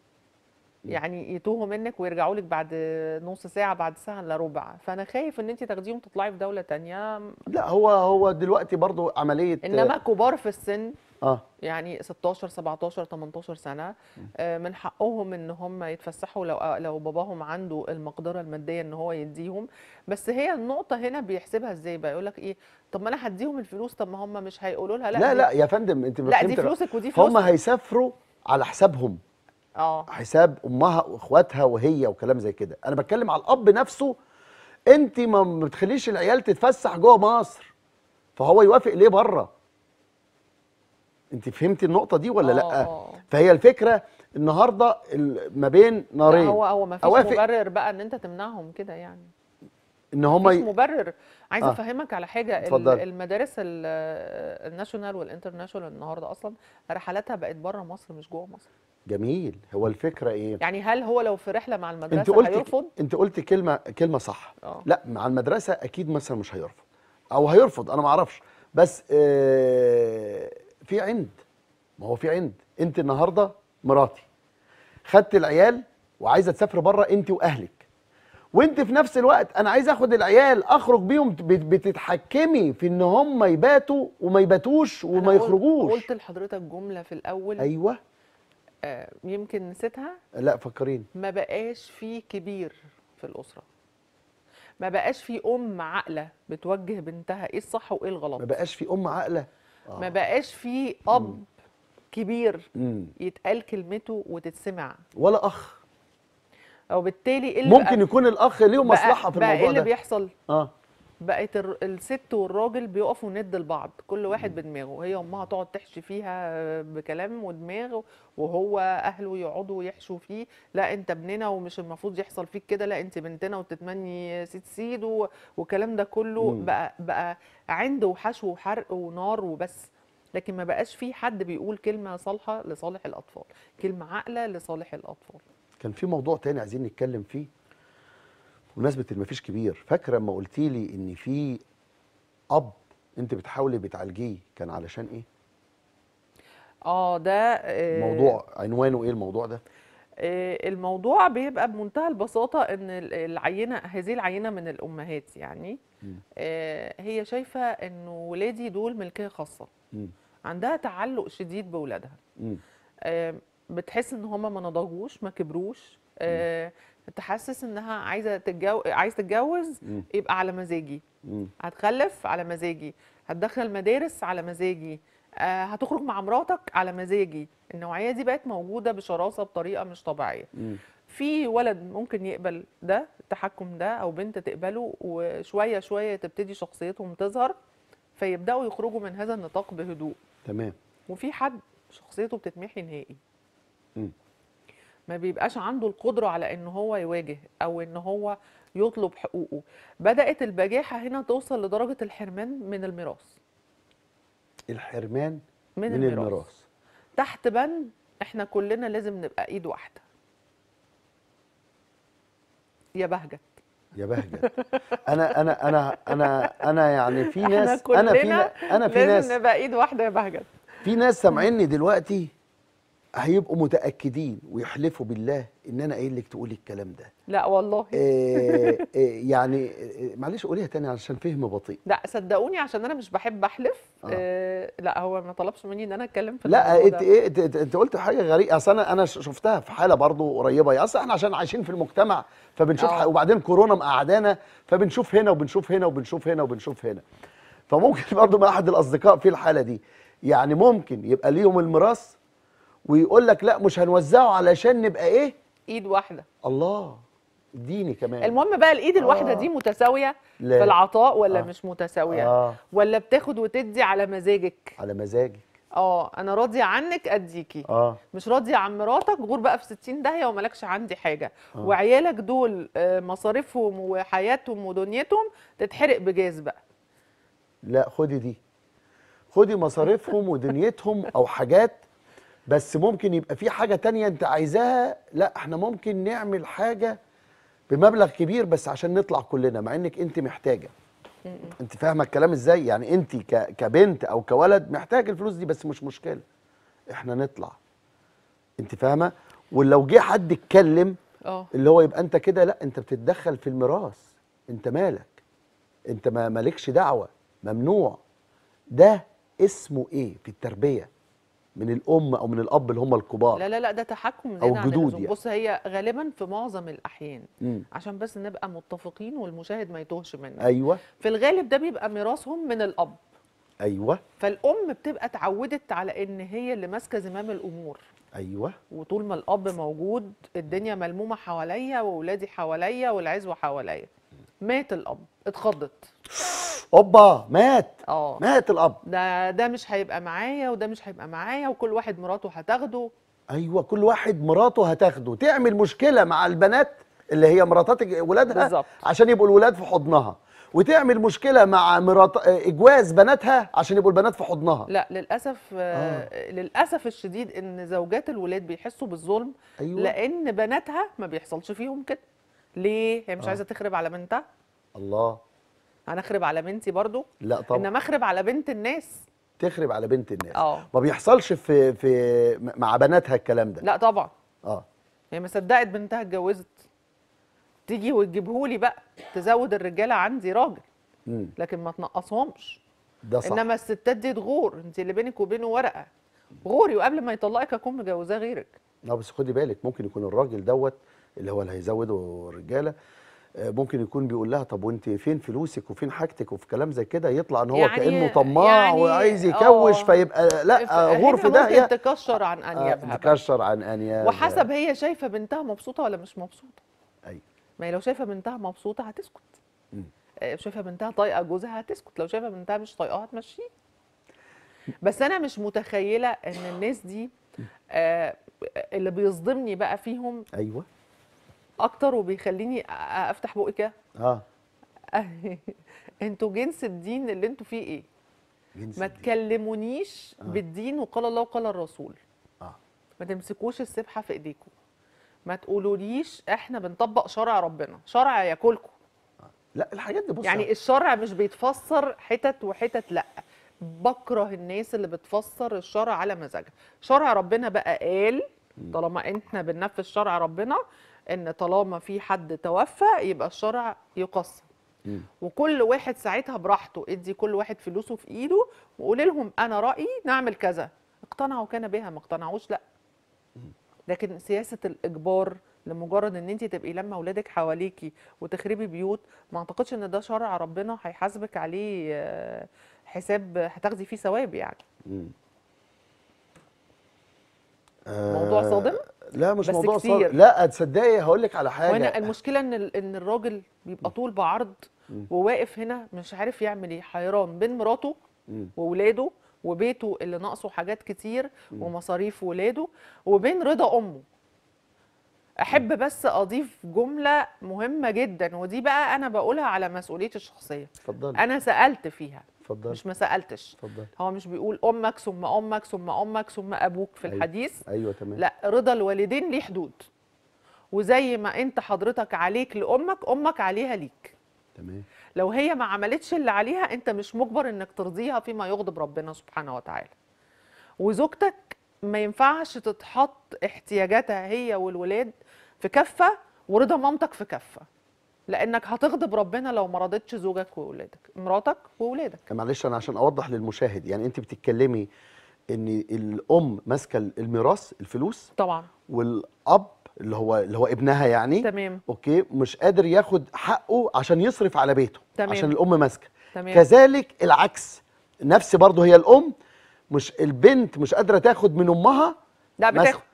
يعني يتوهوا منك ويرجعوا لك بعد نص ساعة بعد ساعة الا ربع فأنا خايف إن أنت تاخديهم تطلعي في دولة تانية لا هو هو دلوقتي برضو عمليه إنما كبار في السن اه يعني 16 17 18 سنه آه، من حقهم ان هم يتفسحوا لو لو باباهم عنده المقدره الماديه ان هو يديهم بس هي النقطه هنا بيحسبها ازاي بقى يقول لك ايه طب ما انا هديهم الفلوس طب ما هم مش هيقولوا لها لا لا دي- لا يا فندم انت لا دي فهمت- فلوسك ودي هم فلوسك هيسافروا على حسابهم اه حساب امها واخواتها وهي وكلام زي كده انا بتكلم على الاب نفسه انت ما ما بتخليش العيال تتفسح جوه مصر فهو يوافق ليه بره انت فهمتي النقطه دي ولا آه، لا آه. فهي الفكره النهارده ال- ما بين لا نارين هو هو ما فيش أوافق. مبرر بقى ان انت تمنعهم كده يعني ان هم مفيش ي... مبرر عايزه آه. افهمك على حاجه ال- اتفضلي. المدارس ال- الناشونال والانترناشونال النهارده اصلا رحلاتها بقت بره مصر مش جوه مصر جميل هو الفكره ايه يعني هل هو لو في رحله مع انت المدرسه قلت هيرفض انت قلت كلمه كلمه صح اه لا مع المدرسه اكيد مثلا مش هيرفض او هيرفض انا ما اعرفش بس آه في عند ما هو في عند انت النهارده مراتي خدت العيال وعايزه تسافر بره انت واهلك وانت في نفس الوقت انا عايز اخد العيال اخرج بيهم بت- بتتحكمي في ان هم يباتوا وما يباتوش أنا وما قلت- يخرجوش قلت لحضرتك جمله في الاول ايوه آه يمكن نسيتها لا فكرين ما بقاش في كبير في الاسره ما بقاش في ام عاقله بتوجه بنتها ايه الصح وايه ما الغلط بقاش في ام عاقله ما بقاش في اب كبير مم. يتقال كلمته وتتسمع ولا اخ او بالتالي ايه اللي ممكن بقى يكون الاخ ليه بقى- مصلحه في بقى ايه الموضوع اللي ده بيحصل اه بقت الر- الست والراجل بيقفوا ند لبعض كل واحد بدماغه هي امها تقعد تحشي فيها بكلام ودماغ وهو اهله يقعدوا يحشوا فيه لا انت ابننا ومش المفروض يحصل فيك كده لا انت بنتنا وتتمني سيد سيد و- والكلام ده كله مم. بقى بقى عند وحشو وحرق ونار وبس لكن ما بقاش في حد بيقول كلمه صالحه لصالح الاطفال كلمه عاقله لصالح الاطفال كان في موضوع تاني عايزين نتكلم فيه بمناسبه ان مفيش كبير فاكره لما قلتي لي ان في اب انت بتحاولي بتعالجيه كان علشان ايه اه ده آه، موضوع عنوانه ايه الموضوع ده آه، الموضوع بيبقى بمنتهى البساطة إن ال- العينة هذه العينة من الأمهات يعني مم. آه، هي شايفة إنه ولادي دول ملكية خاصة مم. عندها تعلق شديد بولادها مم. آه، بتحس إن هما ما نضجوش ما كبروش آه، تحسس إنها عايزة تتجوز عايز تتجوز مم. يبقى على مزاجي مم. هتخلف على مزاجي هتدخل مدارس على مزاجي آه، هتخرج مع مراتك على مزاجي النوعية دي بقت موجودة بشراسة بطريقة مش طبيعية مم. في ولد ممكن يقبل ده التحكم ده او بنت تقبله وشويه شويه تبتدي شخصيتهم تظهر فيبداوا يخرجوا من هذا النطاق بهدوء تمام وفي حد شخصيته بتتمحي نهائي مم. ما بيبقاش عنده القدره على ان هو يواجه او ان هو يطلب حقوقه بدات البجاحه هنا توصل لدرجه الحرمان من الميراث الحرمان من, من الميراث. الميراث تحت بند احنا كلنا لازم نبقى ايد واحده يا بهجت يا بهجت انا انا انا انا انا يعني في احنا ناس انا في كلنا نا- انا في ناس لازم نبقى ايد واحده يا بهجت في ناس سامعيني دلوقتي هيبقوا متاكدين ويحلفوا بالله ان انا قايل لك تقولي الكلام ده لا والله آه، آه، يعني آه، معلش قوليها تاني علشان فهم بطيء لا صدقوني عشان انا مش بحب احلف آه. آه. لا هو ما طلبش مني ان انا اتكلم في لا الموضوع انت ده. ايه انت, انت- انت قلت حاجه غريبه اصل انا انا ش- شفتها في حاله برضو قريبه يا اصل احنا عشان عايشين في المجتمع فبنشوف آه. ح- وبعدين كورونا مقعدانا فبنشوف هنا وبنشوف هنا وبنشوف هنا وبنشوف هنا فممكن برضو مع احد الاصدقاء في الحاله دي يعني ممكن يبقى ليهم الميراث ويقول لك لا مش هنوزعه علشان نبقى ايه ايد واحده الله اديني كمان المهم بقى الايد الواحده آه. دي متساويه لا. في العطاء ولا آه. مش متساويه اه ولا بتاخد وتدي على مزاجك على مزاجك اه انا راضيه عنك اديكي اه مش راضيه عن مراتك غور بقى في 60 داهيه ومالكش عندي حاجه آه. وعيالك دول آه، مصاريفهم وحياتهم ودنيتهم تتحرق بجاز بقى لا خدي دي خدي مصاريفهم ودنيتهم او حاجات بس ممكن يبقى في حاجة تانية انت عايزاها لا احنا ممكن نعمل حاجة بمبلغ كبير بس عشان نطلع كلنا مع انك انت محتاجة انت فاهمة الكلام ازاي يعني انت ك- كبنت او كولد محتاج الفلوس دي بس مش مشكلة احنا نطلع انت فاهمة ولو جه حد اتكلم اه اللي هو يبقى انت كده لا انت بتتدخل في الميراث انت مالك انت ما مالكش دعوه ممنوع ده اسمه ايه في التربيه من الام او من الاب اللي هم الكبار لا لا لا ده تحكم أو زياده عن جدود اللزوم يعني. بص هي غالبا في معظم الاحيان مم. عشان بس نبقى متفقين والمشاهد ما يتوهش منك ايوه في الغالب ده بيبقى ميراثهم من الاب ايوه فالام بتبقى اتعودت على ان هي اللي ماسكه زمام الامور ايوه وطول ما الاب موجود الدنيا ملمومه حواليا واولادي حواليا والعزوه حواليا مات الاب اتخضت اوبا مات اه مات الاب ده ده مش هيبقى معايا وده مش هيبقى معايا وكل واحد مراته هتاخده ايوه كل واحد مراته هتاخده تعمل مشكله مع البنات اللي هي مراتات ج- ولادها بالظبط. عشان يبقوا الولاد في حضنها وتعمل مشكله مع مرات آه، اجواز بناتها عشان يبقوا البنات في حضنها لا للاسف آه. للاسف الشديد ان زوجات الولاد بيحسوا بالظلم ايوه لان بناتها ما بيحصلش فيهم كده ليه هي مش آه. عايزه تخرب على بنتها الله انا اخرب على بنتي برضو لا طبعا انما اخرب على بنت الناس تخرب على بنت الناس اه ما بيحصلش في في مع بناتها الكلام ده لا طبعا اه هي ما صدقت بنتها اتجوزت تيجي وتجيبهولي بقى تزود الرجاله عندي راجل امم لكن ما تنقصهمش ده صح انما الستات دي تغور انت اللي بينك وبينه ورقه غوري وقبل ما يطلقك اكون مجوزاه غيرك اه بس خدي بالك ممكن يكون الراجل دوت اللي هو اللي هيزوده الرجاله آه، ممكن يكون بيقول لها طب وانت فين فلوسك وفين حاجتك وفي كلام زي كده يطلع ان هو يعني- كانه طماع يعني وعايز يكوش آه. فيبقى لا هنا غرف ممكن داهيه تكشر عن انيابها بقى. تكشر عن انياب وحسب هي شايفه بنتها مبسوطه ولا مش مبسوطه أيوة. ما هي لو شايفه بنتها مبسوطه هتسكت مم. آه، شايفه بنتها طايقه جوزها هتسكت لو شايفه بنتها مش طايقاها هتمشيه بس انا مش متخيله ان الناس دي آه، اللي بيصدمني بقى فيهم ايوه اكتر وبيخليني أ- افتح بقي كده اه انتوا جنس الدين اللي انتوا فيه ايه جنس ما الدين. تكلمونيش آه. بالدين وقال الله وقال الرسول اه ما تمسكوش السبحه في ايديكم ما تقولوليش احنا بنطبق شرع ربنا شرع ياكلكم لا الحاجات دي بص يعني الشرع مش بيتفسر حتت وحتت لا بكره الناس اللي بتفسر الشرع على مزاجها شرع ربنا بقى قال طالما احنا بننفذ شرع ربنا ان طالما في حد توفى يبقى الشرع يقسم مم. وكل واحد ساعتها براحته ادي كل واحد فلوسه في ايده وقولي لهم انا رايي نعمل كذا اقتنعوا كان بها ما اقتنعوش لا لكن سياسه الاجبار لمجرد ان انت تبقي لما اولادك حواليكي وتخربي بيوت ما اعتقدش ان ده شرع ربنا هيحاسبك عليه آه، حساب هتاخدي فيه ثواب يعني مم. موضوع آه، صادم لا مش بس موضوع كتير. صادم لا تصدقي هقول لك على حاجه وانا المشكله ان ال- ان الراجل بيبقى طول بعرض مم. وواقف هنا مش عارف يعمل ايه حيران بين مراته مم. وولاده وبيته اللي ناقصه حاجات كتير ومصاريف ولاده وبين رضا امه احب بس اضيف جمله مهمه جدا ودي بقى انا بقولها على مسؤوليتي الشخصيه اتفضلي انا سالت فيها اتفضلي مش ما سالتش اتفضلي هو مش بيقول امك ثم امك ثم امك ثم ابوك في أيوة. الحديث ايوه تمام لا رضا الوالدين ليه حدود وزي ما انت حضرتك عليك لامك امك عليها ليك تمام لو هي ما عملتش اللي عليها انت مش مجبر انك ترضيها فيما يغضب ربنا سبحانه وتعالى وزوجتك ما ينفعش تتحط احتياجاتها هي والولاد في كفة ورضا مامتك في كفة لانك هتغضب ربنا لو ما رضتش زوجك وولادك مراتك وولادك معلش انا عشان اوضح للمشاهد يعني انت بتتكلمي ان الام ماسكه الميراث الفلوس طبعا والاب اللي هو اللي هو ابنها يعني تمام اوكي مش قادر ياخد حقه عشان يصرف على بيته تمام. عشان الام ماسكه تمام كذلك العكس نفس برضه هي الام مش البنت مش قادره تاخد من امها لا مثلا. بتاخد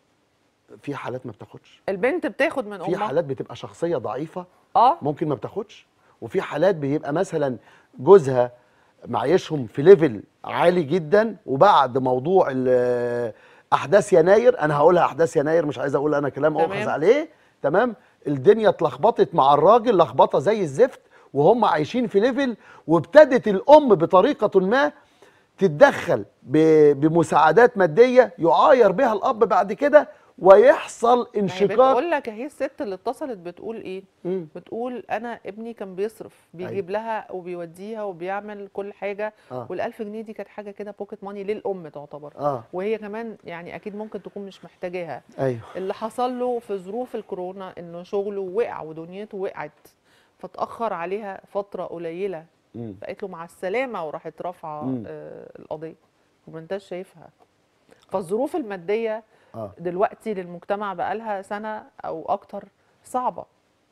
في حالات ما بتاخدش البنت بتاخد من في امها حالات بتبقى شخصيه ضعيفه اه ممكن ما بتاخدش وفي حالات بيبقى مثلا جوزها معيشهم في ليفل عالي جدا وبعد موضوع ال- احداث يناير انا هقولها احداث يناير مش عايز اقول انا كلام تمام. اؤخذ عليه تمام الدنيا اتلخبطت مع الراجل لخبطه زي الزفت وهم عايشين في ليفل وابتدت الام بطريقه ما تتدخل ب- بمساعدات ماديه يعاير بها الاب بعد كده ويحصل ما هي انشقاق بتقول لك اهي الست اللي اتصلت بتقول ايه مم. بتقول انا ابني كان بيصرف بيجيب لها وبيوديها وبيعمل كل حاجه آه. والألف جنيه دي كانت حاجه كده بوكيت ماني للام تعتبر اه وهي كمان يعني اكيد ممكن تكون مش محتاجاها ايوه اللي حصل له في ظروف الكورونا انه شغله وقع ودنيته وقعت فتاخر عليها فتره قليله مم. فقالت له مع السلامه وراحت رافعه مم. آه القضيه وما انتش شايفها فالظروف الماديه اه دلوقتي للمجتمع بقالها سنه او اكتر صعبه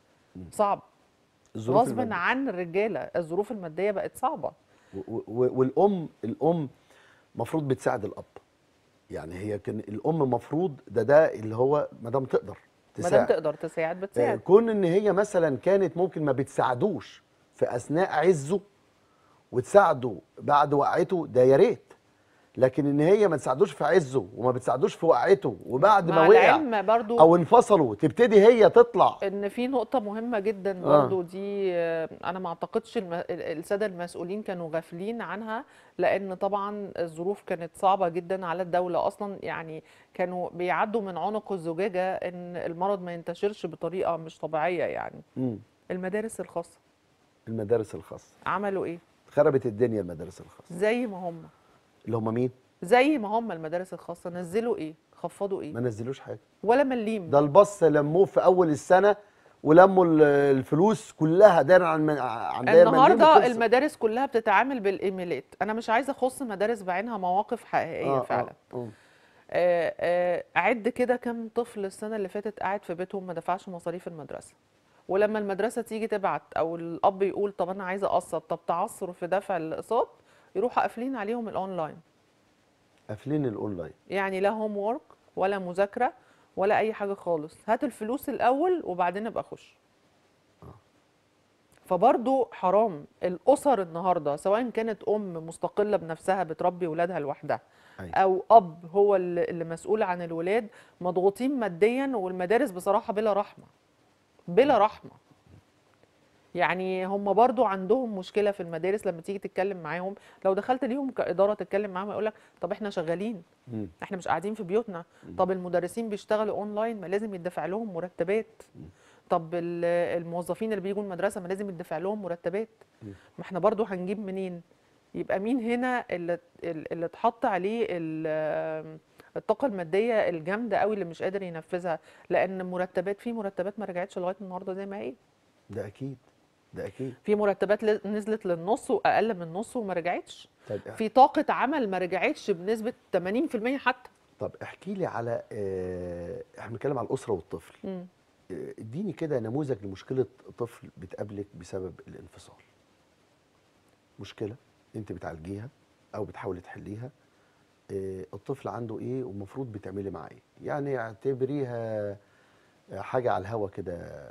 صعب الظروف غصبا المادية. عن الرجاله الظروف الماديه بقت صعبه و- و- والام الام مفروض بتساعد الاب يعني هي كان الام مفروض ده ده اللي هو ما دام تقدر ما دام تساعد تقدر تساعد آه، بتساعد كون ان هي مثلا كانت ممكن ما بتساعدوش في اثناء عزه وتساعده بعد وقعته ده يا ريت لكن ان هي ما تساعدوش في عزه وما بتساعدوش في وقعته وبعد ما مع وقع العلم برضو او انفصلوا تبتدي هي تطلع ان في نقطه مهمه جدا آه. برضو دي آه، انا ما اعتقدش الم- ال- الساده المسؤولين كانوا غافلين عنها لان طبعا الظروف كانت صعبه جدا على الدوله اصلا يعني كانوا بيعدوا من عنق الزجاجه ان المرض ما ينتشرش بطريقه مش طبيعيه يعني مم. المدارس الخاصه المدارس الخاصه عملوا ايه خربت الدنيا المدارس الخاصه زي ما هم اللي هم مين زي ما هم المدارس الخاصه نزلوا ايه خفضوا ايه ما نزلوش حاجه ولا مليم ده البص لموه في اول السنه ولموا ال- الفلوس كلها داير عن عن داير مليم النهارده وخلصت. المدارس كلها بتتعامل بالايميلات انا مش عايزه اخص مدارس بعينها مواقف حقيقيه آه، فعلا آه، آه. آه، آه، عد كده كم طفل السنه اللي فاتت قاعد في بيتهم ما دفعش مصاريف المدرسه ولما المدرسه تيجي تبعت او الاب يقول طب انا عايزه اقسط طب تعثر في دفع الاقساط يروحوا قافلين عليهم الاونلاين قافلين الاونلاين يعني لا هوم وورك ولا مذاكره ولا اي حاجه خالص هات الفلوس الاول وبعدين ابقى اخش فبرضو حرام الاسر النهارده سواء كانت ام مستقله بنفسها بتربي ولادها لوحدها أيوة. او اب هو اللي اللي مسؤول عن الولاد مضغوطين ماديا والمدارس بصراحه بلا رحمه بلا رحمه يعني هم برضو عندهم مشكله في المدارس لما تيجي تتكلم معاهم لو دخلت ليهم كاداره تتكلم معاهم يقول لك طب احنا شغالين مم. احنا مش قاعدين في بيوتنا طب المدرسين بيشتغلوا اونلاين ما لازم يدفع لهم مرتبات طب ال- الموظفين اللي بيجوا المدرسه ما لازم يدفع لهم مرتبات ما احنا برضو هنجيب منين يبقى مين هنا اللي اللي اتحط عليه ال- الطاقه الماديه الجامده قوي اللي مش قادر ينفذها لان مرتبات في مرتبات ما رجعتش لغايه النهارده زي ما هي ده اكيد ده اكيد في مرتبات ل- نزلت للنص واقل من النص وما رجعتش طيب في طاقه عمل ما رجعتش بنسبه 80% حتى طب احكي لي على آه، احنا بنتكلم على الاسره والطفل مم. آه، اديني كده نموذج لمشكله طفل بتقابلك بسبب الانفصال مشكله انت بتعالجيها او بتحاولي تحليها آه، الطفل عنده ايه والمفروض بتعملي معاه ايه يعني اعتبريها آه، حاجه على الهوا كده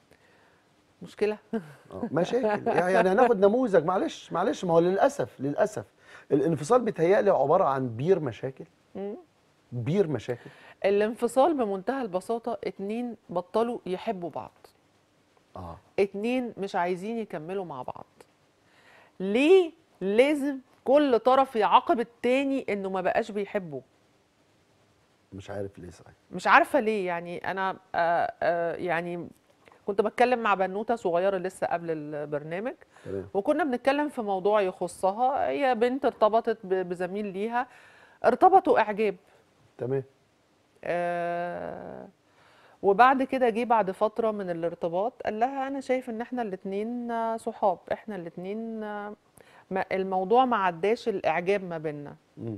مشكله آه، مشاكل يعني هناخد نموذج معلش معلش ما هو للاسف للاسف الانفصال بيتهيألي عباره عن بير مشاكل مم. بير مشاكل الانفصال بمنتهى البساطة اتنين بطلوا يحبوا بعض اه اتنين مش عايزين يكملوا مع بعض ليه لازم كل طرف يعاقب التاني انه ما بقاش بيحبه مش عارف ليه صحيح مش عارفة ليه يعني انا آه آه يعني كنت بتكلم مع بنوتة صغيرة لسه قبل البرنامج تمام وكنا بنتكلم في موضوع يخصها هي بنت ارتبطت ب- بزميل ليها ارتبطوا اعجاب تمام آه، وبعد كده جه بعد فترة من الارتباط قال لها أنا شايف إن إحنا الاتنين آه، صحاب إحنا الاتنين آه، ما الموضوع ما عداش الإعجاب ما بيننا مم.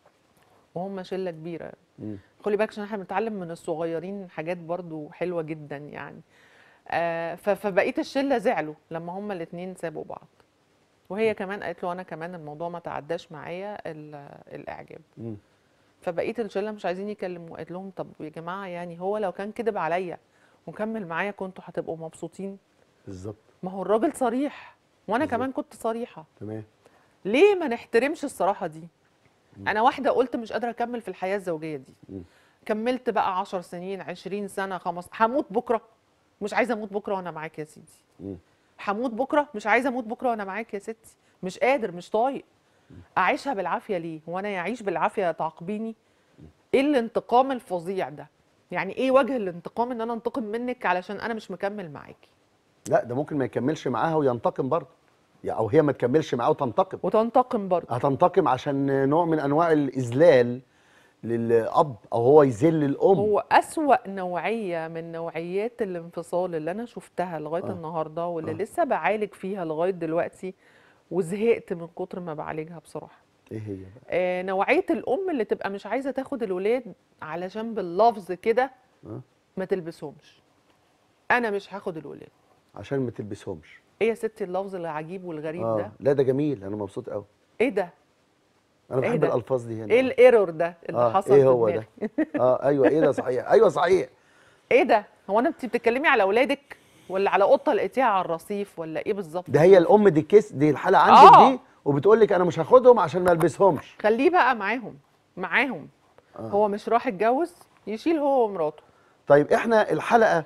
وهم شلة كبيرة مم. خلي بالك عشان احنا بنتعلم من الصغيرين حاجات برضو حلوة جدا يعني آه، ف- فبقية الشلة زعلوا لما هما الاتنين سابوا بعض وهي كمان قالت له أنا كمان الموضوع ما تعداش معايا ال- الإعجاب مم. فبقيه الشله مش عايزين يكلموا قالت لهم طب يا جماعه يعني هو لو كان كذب عليا وكمل معايا كنتوا هتبقوا مبسوطين بالظبط ما هو الراجل صريح وانا بالظبط. كمان كنت صريحه تمام ليه ما نحترمش الصراحه دي انا واحده قلت مش قادره اكمل في الحياه الزوجيه دي مم. كملت بقى 10 سنين 20 سنه خمس هموت بكره مش عايزه اموت بكره وانا معاك يا سيدي مم. هموت بكره مش عايزه اموت بكره وانا معاك يا ستي مش قادر مش طايق اعيشها بالعافيه ليه وانا يعيش بالعافيه تعاقبيني ايه الانتقام الفظيع ده يعني ايه وجه الانتقام ان انا انتقم منك علشان انا مش مكمل معاكي لا ده ممكن ما يكملش معاها وينتقم برضه يعني او هي ما تكملش معاه وتنتقم وتنتقم برضه هتنتقم عشان نوع من انواع الاذلال للاب او هو يذل الام هو أسوأ نوعية من نوعيات الانفصال اللي أنا شفتها لغاية آه. النهاردة واللي آه. لسه بعالج فيها لغاية دلوقتي وزهقت من كتر ما بعالجها بصراحة ايه هي بقى آه نوعية الأم اللي تبقى مش عايزة تاخد الولاد علشان باللفظ كده آه. ما تلبسهمش أنا مش هاخد الولاد عشان ما تلبسهمش إيه يا ستي اللفظ العجيب والغريب اه ده لا ده جميل انا مبسوط قوي إيه ده انا إيه بحب ده؟ الالفاز دي هنا إيه الايرور ده اللي اه حصل ايه في هو دماغي ده اه ايوه ايه ده صحيح ايوه صحيح إيه ده هو أنا أنت بتتكلمي على أولادك ولا على قطة لقيتيها على الرصيف ولا إيه بالظبط ده هي الام دي كيس دي الحاله عندك آه. دي وبتقول لك انا مش هاخدهم عشان ما البسهمش خليه بقى معاهم معاهم آه. هو مش راح يتجوز يشيل هو ومراته طيب احنا الحلقه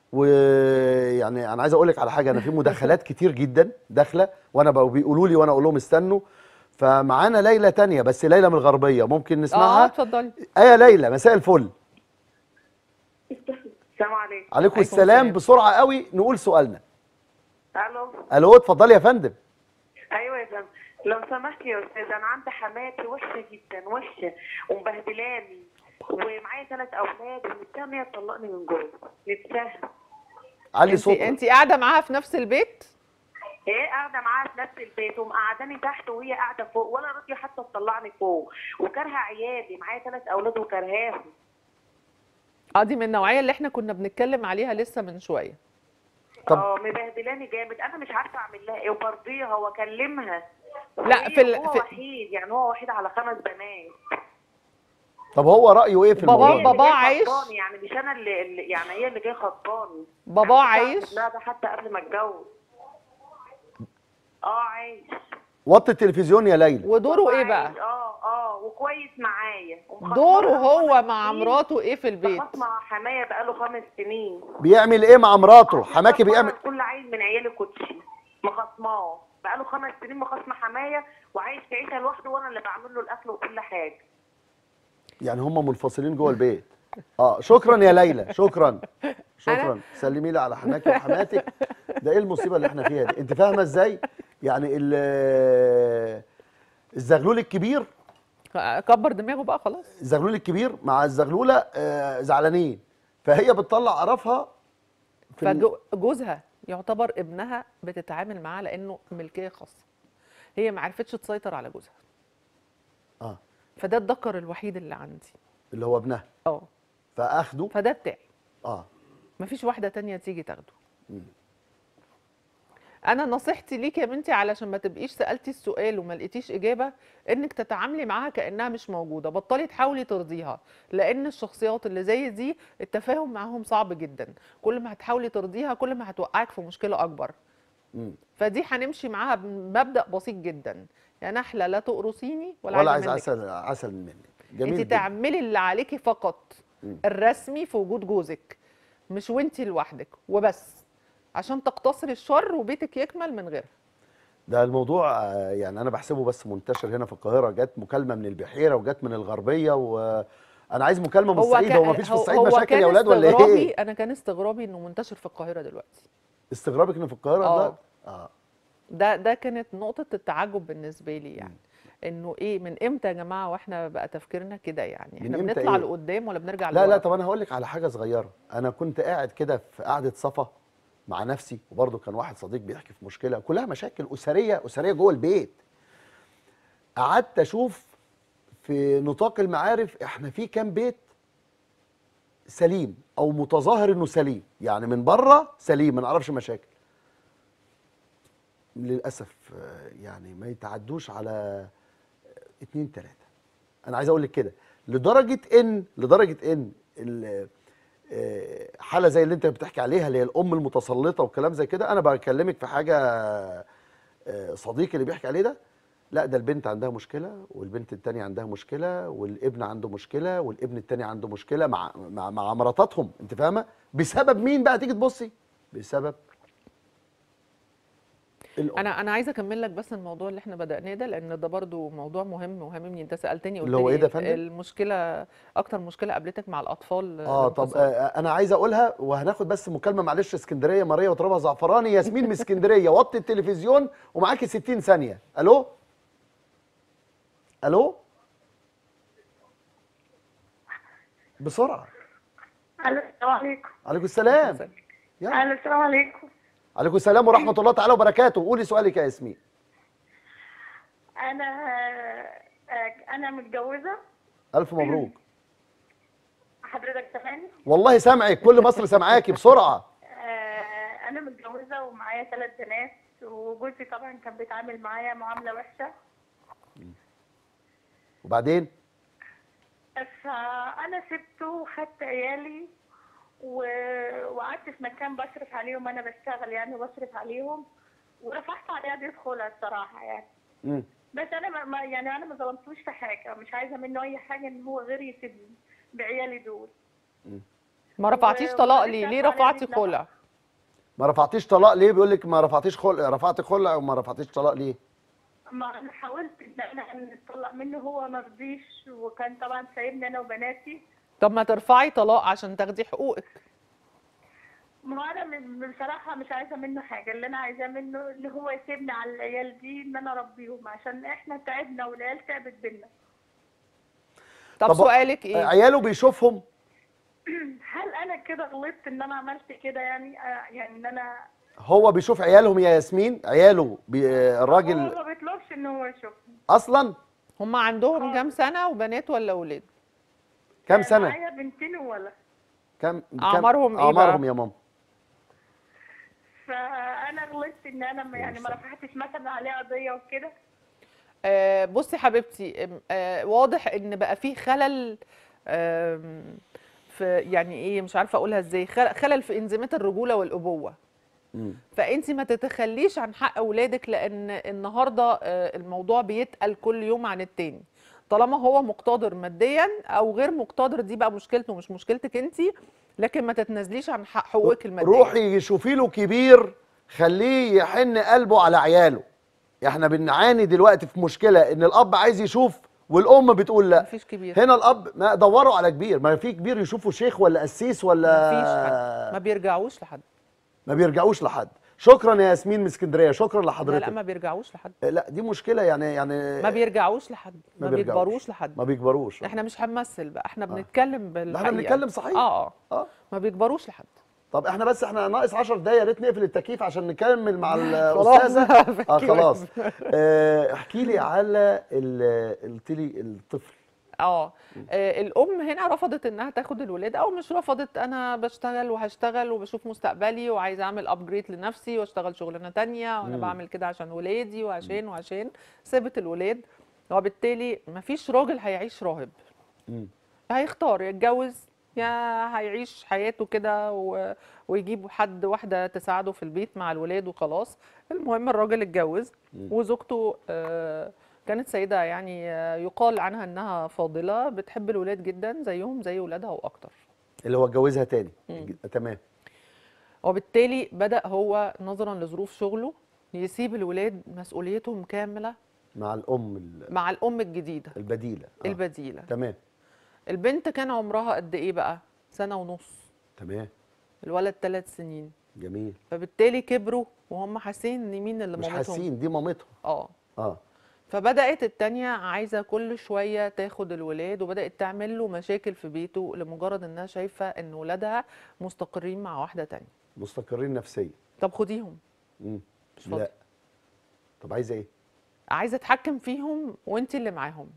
ويعني انا عايز اقول لك على حاجه انا في مداخلات كتير جدا داخله وانا بقوا بيقولوا لي وانا اقول لهم استنوا فمعانا ليلى تانية بس ليلى من الغربيه ممكن اه نسمعها اتفضلي ايه ليلى مساء الفل السلام عليكم عليكم السلام السلام. بسرعه قوي نقول سؤالنا الو الو اتفضلي يا فندم ايوه يا فندم لو سمحت يا استاذ انا عندي حماتي وحشه جدا وحشه ومبهدلاني ومعايا ثلاث اولاد ونفسها ان هي تطلقني من جوه نفسها علي انت صوتك انت قاعده معاها في نفس البيت هي قاعده معاها في نفس البيت ومقعداني تحت وهي قاعده فوق ولا راضيه حتى تطلعني فوق وكارهه عيالي معايا ثلاث اولاد وكارهاهم اه دي من النوعيه اللي احنا كنا بنتكلم عليها لسه من شويه طب اه مبهدلاني جامد انا مش عارفه اعمل لها ايه وبرضيها واكلمها لا، وهي- في ال- هو في- وحيد يعني هو وحيد على خمس بنات طب هو رايه ايه في بابا- الموضوع هي ده؟ اللي بابا جاي عايش؟ خطباني، يعني مش انا اللي, اللي يعني هي اللي جايه خطباني بابا يعني عايش؟ كنت لا ده حتى قبل ما اتجوز اه عايش وطي التلفزيون يا ليلى ودوره بابا ايه بقى عايش، اه اه وكويس معايا ومخصص دوره له هو خمس مع سنين. مراته ايه في البيت خلاص مع حمايه بقاله خمس سنين بيعمل ايه مع مراته حماكي بيعمل كل عيل من عيالي كوتشي مخصماه بقاله خمس سنين مخصمه حمايه وعايش في عيشه لوحده وانا اللي بعمل له الاكل وكل حاجه يعني هم منفصلين جوه البيت اه شكرا يا ليلى شكرا شكرا سلمي لي على حماكي وحماتك ده ايه المصيبه اللي احنا فيها دي انت فاهمه ازاي يعني ال- الزغلول الكبير كبر دماغه بقى خلاص الزغلول الكبير مع الزغلوله آه، زعلانين فهي بتطلع قرفها في ال- فجوزها يعتبر ابنها بتتعامل معاه لانه ملكيه خاصه هي ما عرفتش تسيطر على جوزها اه فده الدكر الوحيد اللي عندي اللي هو ابنها اه فاخده فده بتاعي اه مفيش واحده تانية تيجي تاخده انا نصيحتي ليك يا بنتي علشان ما تبقيش سالتي السؤال وما لقيتيش اجابه انك تتعاملي معاها كانها مش موجوده بطلي تحاولي ترضيها لان الشخصيات اللي زي دي التفاهم معاهم صعب جدا كل ما هتحاولي ترضيها كل ما هتوقعك في مشكله اكبر مم. فدي هنمشي معاها بمبدا بسيط جدا يا نحله لا تقرصيني ولا, ولا عايز عايزة منك. عسل عسل منك جميل انت جدا. تعملي اللي عليكي فقط مم. الرسمي في وجود جوزك مش وانتي لوحدك وبس عشان تقتصري الشر وبيتك يكمل من غيرها ده الموضوع آه، يعني انا بحسبه بس منتشر هنا في القاهره جت مكالمه من البحيره وجت من الغربيه وانا عايز مكالمه من الصعيد هو مفيش في الصعيد مشاكل كان يا اولاد ولا استغرابي ايه انا كان استغرابي انه منتشر في القاهره دلوقتي استغرابك انه في القاهره آه. ده اه ده ده كانت نقطه التعجب بالنسبه لي يعني انه ايه من امتى يا جماعه واحنا بقى تفكيرنا كده يعني احنا من إمتى بنطلع إيه؟ لقدام ولا بنرجع لا لا لورا؟ طب انا هقول لك على حاجه صغيره انا كنت قاعد كده في قعده صفا مع نفسي وبرضه كان واحد صديق بيحكي في مشكله كلها مشاكل اسريه اسريه جوه البيت قعدت اشوف في نطاق المعارف احنا في كام بيت سليم او متظاهر انه سليم يعني من بره سليم ما نعرفش مشاكل للاسف آه، يعني ما يتعدوش على آه، اتنين تلاته انا عايز اقول لك كده لدرجه ان لدرجه ان ال- آه، حاله زي اللي انت بتحكي عليها اللي هي الام المتسلطه وكلام زي كده انا بكلمك في حاجه آه، صديقي اللي بيحكي عليه ده لا ده البنت عندها مشكله والبنت التانية عندها مشكله والابن عنده مشكله والابن التاني عنده مشكله مع مع, مع مراتاتهم انت فاهمه بسبب مين بقى تيجي تبصي بسبب الام انا انا عايزه اكمل لك بس الموضوع اللي احنا بدأناه ده لان ده برضو موضوع مهم وهمني انت سألتني قلت اللي هو لي إيه ده يا فندم؟ المشكله اكتر مشكله قابلتك مع الاطفال اه طب الانفصال. آه انا عايز اقولها وهناخد بس مكالمه معلش اسكندريه ماريا وترابها زعفراني ياسمين من اسكندريه وطي التلفزيون ومعاكي 60 ثانيه الو الو بسرعه الو السلام عليكم عليكم السلام يلا الو السلام عليكم عليكم السلام ورحمه الله تعالى وبركاته قولي سؤالك يا ياسمين انا آه، انا متجوزه الف مبروك حضرتك سامعني والله سامعك كل مصر سامعاكي بسرعه آه، انا متجوزه ومعايا ثلاث بنات وجوزي طبعا كان بيتعامل معايا معامله وحشه وبعدين فانا سبته وخدت عيالي و- وقعدت في مكان بصرف عليهم انا بشتغل يعني بصرف عليهم ورفعت عليه قضيه خلع الصراحه يعني مم. بس انا ما- ما يعني انا ما ظلمتوش في حاجه مش عايزه منه اي حاجه ان هو غير يسيبني بعيالي دول ما رفعتيش و- طلاق ولسه ليه ليه عليها رفعتي بيت نفقة. خلع ما رفعتيش طلاق ليه بيقول لك ما رفعتيش خلع رفعتي خلع وما رفعتيش طلاق ليه ما انا حاولت ان انا نتطلق منه هو ما رضيش وكان طبعا سايبني انا وبناتي طب ما ترفعي طلاق عشان تاخدي حقوقك ما هو انا م- بصراحه مش عايزه منه حاجه اللي انا عايزاه منه ان هو يسيبني على العيال دي ان انا اربيهم عشان احنا تعبنا والعيال تعبت بينا طب, طب- سؤالك ايه عياله بيشوفهم هل انا كده غلطت ان انا عملت كده يعني آه، يعني ان انا هو بيشوف عيالهم يا ياسمين عياله بي... هو الراجل ما بيطلبش ان هو يشوفني اصلا هم عندهم كام سنه وبنات ولا اولاد كام سنه معايا بنتين وولد كام كام- أعمارهم إيه بقى؟ اعمارهم يا ماما فانا غلطت ان انا ما- يعني ما رفعتش مثلا عليه قضيه وكده آه، بصي حبيبتي آم، آه، واضح ان بقى في خلل آم، في يعني ايه مش عارفه اقولها ازاي خل- خلل في انزيمات الرجوله والابوه مم. فانت ما تتخليش عن حق اولادك لان النهارده آه، الموضوع بيتقل كل يوم عن التاني طالما هو مقتدر ماديا او غير مقتدر دي بقى مشكلته مش مشكلتك انت لكن ما تتنازليش عن حق حقوقك الماديه روحي شوفي له كبير خليه يحن قلبه على عياله احنا بنعاني دلوقتي في مشكله ان الاب عايز يشوف والام بتقول لا مفيش كبير هنا الاب ما دوروا على كبير ما في كبير يشوفوا شيخ ولا قسيس ولا مفيش حد ما بيرجعوش لحد ما بيرجعوش لحد شكرا يا ياسمين من اسكندريه شكرا لا لحضرتك لا ما بيرجعوش لحد لا دي مشكله يعني يعني ما بيرجعوش لحد ما, بيرجعوش. بيكبروش لحد ما بيكبروش احنا مش هنمثل بقى احنا بنتكلم بالحقيقه احنا بنتكلم صحيح. اه اه اه ما بيكبروش لحد طب احنا بس احنا ناقص 10 دقايق يا ريت نقفل التكييف عشان نكمل مع خلاص. الاستاذه اه بكي خلاص بس. اه احكي لي على ال- قلت لي الطفل اه آه، الام هنا رفضت انها تاخد الولاد او مش رفضت انا بشتغل وهشتغل وبشوف مستقبلي وعايزه اعمل ابجريد لنفسي واشتغل شغلانه تانية وانا مم. بعمل كده عشان ولادي وعشان وعشان سابت الولاد وبالتالي مفيش راجل هيعيش راهب مم. هيختار يتجوز يا هيعيش حياته كده و... ويجيب حد واحده تساعده في البيت مع الولاد وخلاص المهم الراجل اتجوز وزوجته آه، كانت سيده يعني آه، يقال عنها انها فاضله بتحب الولاد جدا زيهم زي ولادها واكتر اللي هو اتجوزها تاني مم. تمام وبالتالي بدا هو نظرا لظروف شغله يسيب الولاد مسؤوليتهم كامله مع الام ال- مع الام الجديده البديله آه. البديله تمام البنت كان عمرها قد ايه بقى سنه ونص تمام الولد ثلاث سنين جميل فبالتالي كبروا وهم حاسين ان مين اللي مش مامتهم حاسين دي مامتهم اه اه فبدات التانية عايزه كل شويه تاخد الولاد وبدات تعمل له مشاكل في بيته لمجرد انها شايفه ان ولادها مستقرين مع واحده تانية مستقرين نفسيا طب خديهم مم. مش فاضي. لا طب عايزه ايه عايزه اتحكم فيهم وانت اللي معاهم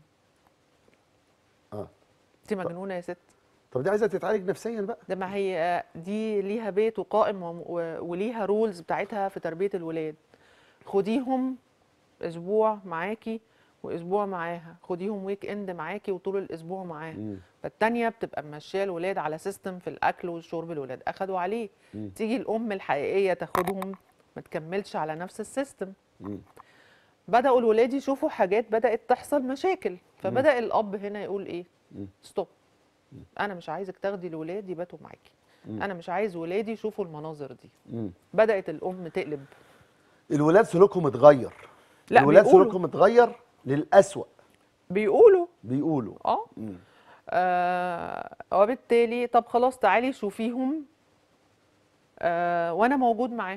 اه انت مجنونه يا ست طب دي عايزه تتعالج نفسيا بقى ده ما هي دي ليها بيت وقائم وم- و- وليها رولز بتاعتها في تربيه الولاد خديهم اسبوع معاكي واسبوع معاها خديهم ويك اند معاكي وطول الاسبوع معاها مم. فالتانية بتبقى ماشيه الولاد على سيستم في الاكل والشرب الولاد اخدوا عليه مم. تيجي الام الحقيقيه تاخدهم ما تكملش على نفس السيستم مم. بداوا الولاد يشوفوا حاجات بدات تحصل مشاكل فبدا الاب هنا يقول ايه مم. ستوب انا مش عايزك تاخدي الولاد يباتوا معاكي مم. انا مش عايز ولادي يشوفوا المناظر دي مم. بدات الام تقلب الولاد سلوكهم اتغير لا الولاد بيقولوا سلوكهم اتغير للأسوأ بيقولوا بيقولوا اه مم. آه، وبالتالي طب خلاص تعالي شوفيهم آه وانا موجود معاهم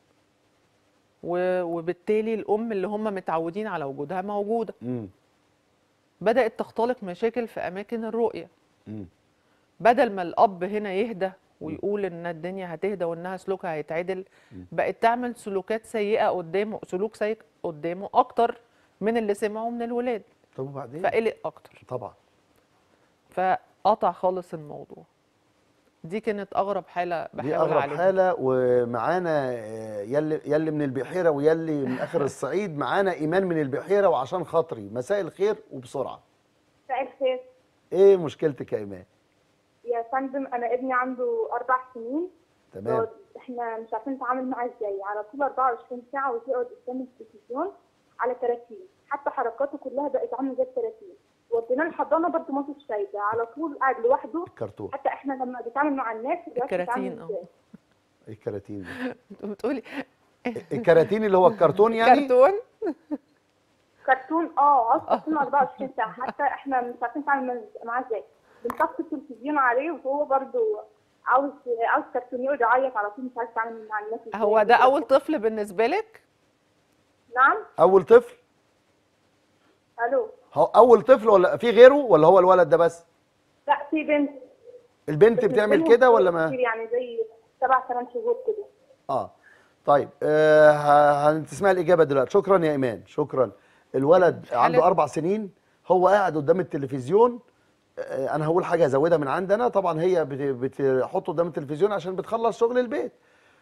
و- وبالتالي الام اللي هم متعودين على وجودها موجوده مم. بدات تختلق مشاكل في اماكن الرؤيه مم. بدل ما الاب هنا يهدى ويقول ان الدنيا هتهدى وانها سلوكها هيتعدل بقت تعمل سلوكات سيئه قدامه سلوك سيء قدامه اكتر من اللي سمعه من الولاد طب وبعدين فقلق اكتر طبعا فقطع خالص الموضوع دي كانت اغرب حاله دي بحاول اغرب اعالجها حاله ومعانا آه، يلي يلي من البحيره ويلي من اخر الصعيد معانا ايمان من البحيره وعشان خاطري مساء الخير وبسرعه مساء الخير ايه مشكلتك يا ايمان يا فندم انا ابني عنده اربع سنين تمام يقعد- احنا مش عارفين نتعامل معاه ازاي على طول 24 ساعه ويقعد قدام التلفزيون على كراتين حتى حركاته كلها بقت عامله زي الكراتين وديناه الحضانه برضه ما فيش فايده على طول قاعد لوحده الكرتون حتى احنا لما بيتعامل مع الناس بيعرف الكراتين، يتعامل اه. ازاي إيه الكراتين دي بتقولي الكراتين اللي هو الكرتون يعني كرتون كرتون اه عاوز كرتون 24 ساعه حتى احنا مش عارفين نتعامل معاه ازاي بنطفي التلفزيون عليه وهو برضه عاوز عاوز كرتون يقعد يعيط على طول مش عارف يتعامل مع الناس ازاي هو ده اول طفل بالنسبه لك نعم اول طفل الو هو اول طفل ولا في غيره ولا هو الولد ده بس لا في بنت البنت بس بتعمل بينهم كده ولا فرق ما كتير يعني زي سبع ثمان شهور كده اه طيب آه ه- هتسمع الاجابه دلوقتي شكرا يا ايمان شكرا الولد حالة- عنده اربع سنين هو قاعد قدام التلفزيون آه انا هقول حاجه ازودها من عندنا طبعا هي بت- بتحطه قدام التلفزيون عشان بتخلص شغل البيت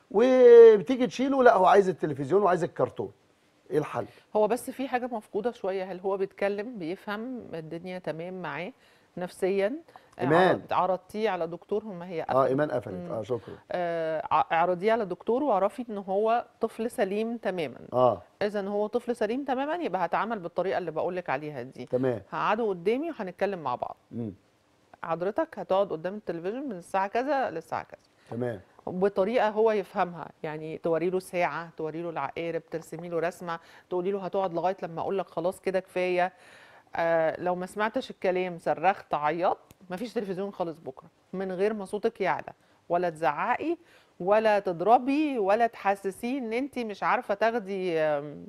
وبتيجي تشيله لا هو عايز التلفزيون وعايز الكرتون ايه الحل هو بس في حاجة مفقودة شوية هل هو بيتكلم بيفهم الدنيا تمام معاه نفسيا إيمان. عرض- عرضتيه على دكتور هم هي اه قفلت. ايمان قفلت مم. اه شكرا آه، ع- اعرضيه على دكتور واعرفي ان هو طفل سليم تماما اه اذا هو طفل سليم تماما يبقى هتعامل بالطريقه اللي بقول لك عليها دي تمام هقعده قدامي وهنتكلم مع بعض مم. حضرتك هتقعد قدام التلفزيون من الساعه كذا للساعه كذا تمام بطريقه هو يفهمها يعني توري له ساعه توري له العقارب ترسمي له رسمه تقولي له هتقعد لغايه لما اقول لك خلاص كده كفايه آه لو ما سمعتش الكلام صرخت عيطت مفيش تلفزيون خالص بكره من غير ما صوتك يعلى ولا تزعقي ولا تضربي ولا تحسسيه ان انت مش عارفه تاخدي آم،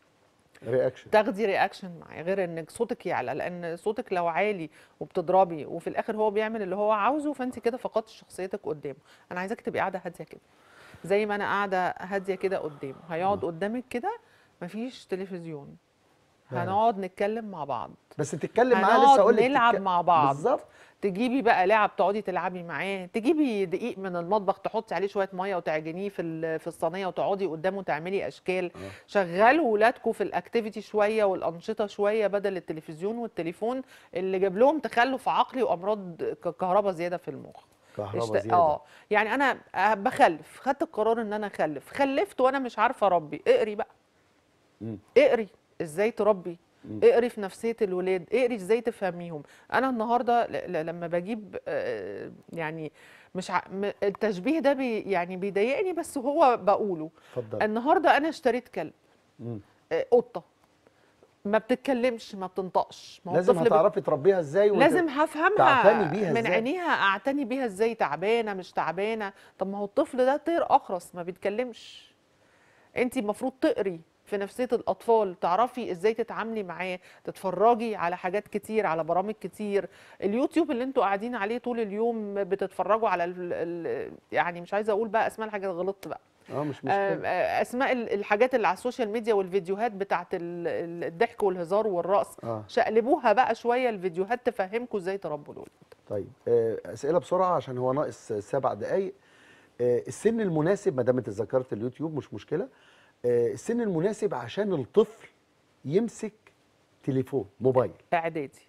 رياكشن تاخدي رياكشن معاه غير انك صوتك يعلى لان صوتك لو عالي وبتضربي وفي الاخر هو بيعمل اللي هو عاوزه فانت كده فقدت شخصيتك قدامه انا عايزاك تبقي قاعده هاديه كده زي ما انا قاعده هاديه كده قدامه هيقعد قدامك كده مفيش تلفزيون هنقعد نتكلم مع بعض بس تتكلم معاه هنقعد لسه اقول لك نلعب مع بعض. بالظبط تجيبي بقى لعب تقعدي تلعبي معاه تجيبي دقيق من المطبخ تحطي عليه شويه ميه وتعجنيه في ال- في الصينيه وتقعدي قدامه تعملي اشكال شغلوا ولادكم في الاكتيفيتي شويه والانشطه شويه بدل التلفزيون والتليفون اللي جاب لهم تخلف عقلي وامراض ك- كهرباء زياده في المخ كهرباء اشت- زياده اه يعني انا آه، بخلف خدت القرار ان انا اخلف خلفت وانا مش عارفه اربي اقري بقى مم. اقري ازاي تربي مم. اقري في نفسيه الولاد اقري ازاي تفهميهم انا النهارده ل- ل- لما بجيب آه، يعني مش ع... م- التشبيه ده بي يعني بيضايقني بس هو بقوله اتفضل النهارده انا اشتريت كلب مم. آه، قطه ما بتتكلمش ما بتنطقش ما هو لازم الطفل بي- هتعرفي تربيها ازاي وت- لازم هفهمها تعتني بيها من إزاي؟ عينيها اعتني بيها ازاي تعبانه مش تعبانه طب ما هو الطفل ده طير اخرس ما بيتكلمش انت المفروض تقري في نفسيه الاطفال تعرفي ازاي تتعاملي معاه تتفرجي على حاجات كتير على برامج كتير اليوتيوب اللي انتوا قاعدين عليه طول اليوم بتتفرجوا على ال ال يعني مش عايزه اقول بقى اسماء الحاجات غلطت بقى اه مش آه، مشكله آه، اسماء ال- الحاجات اللي على السوشيال ميديا والفيديوهات بتاعت ال- ال- الضحك والهزار والرقص اه شقلبوها بقى شويه الفيديوهات تفهمكم ازاي تربوا الولاد طيب آه، اسئله بسرعه عشان هو ناقص سبع دقائق آه، السن المناسب ما دام انت ذكرت اليوتيوب مش مشكله آه، السن المناسب عشان الطفل يمسك تليفون موبايل اعدادي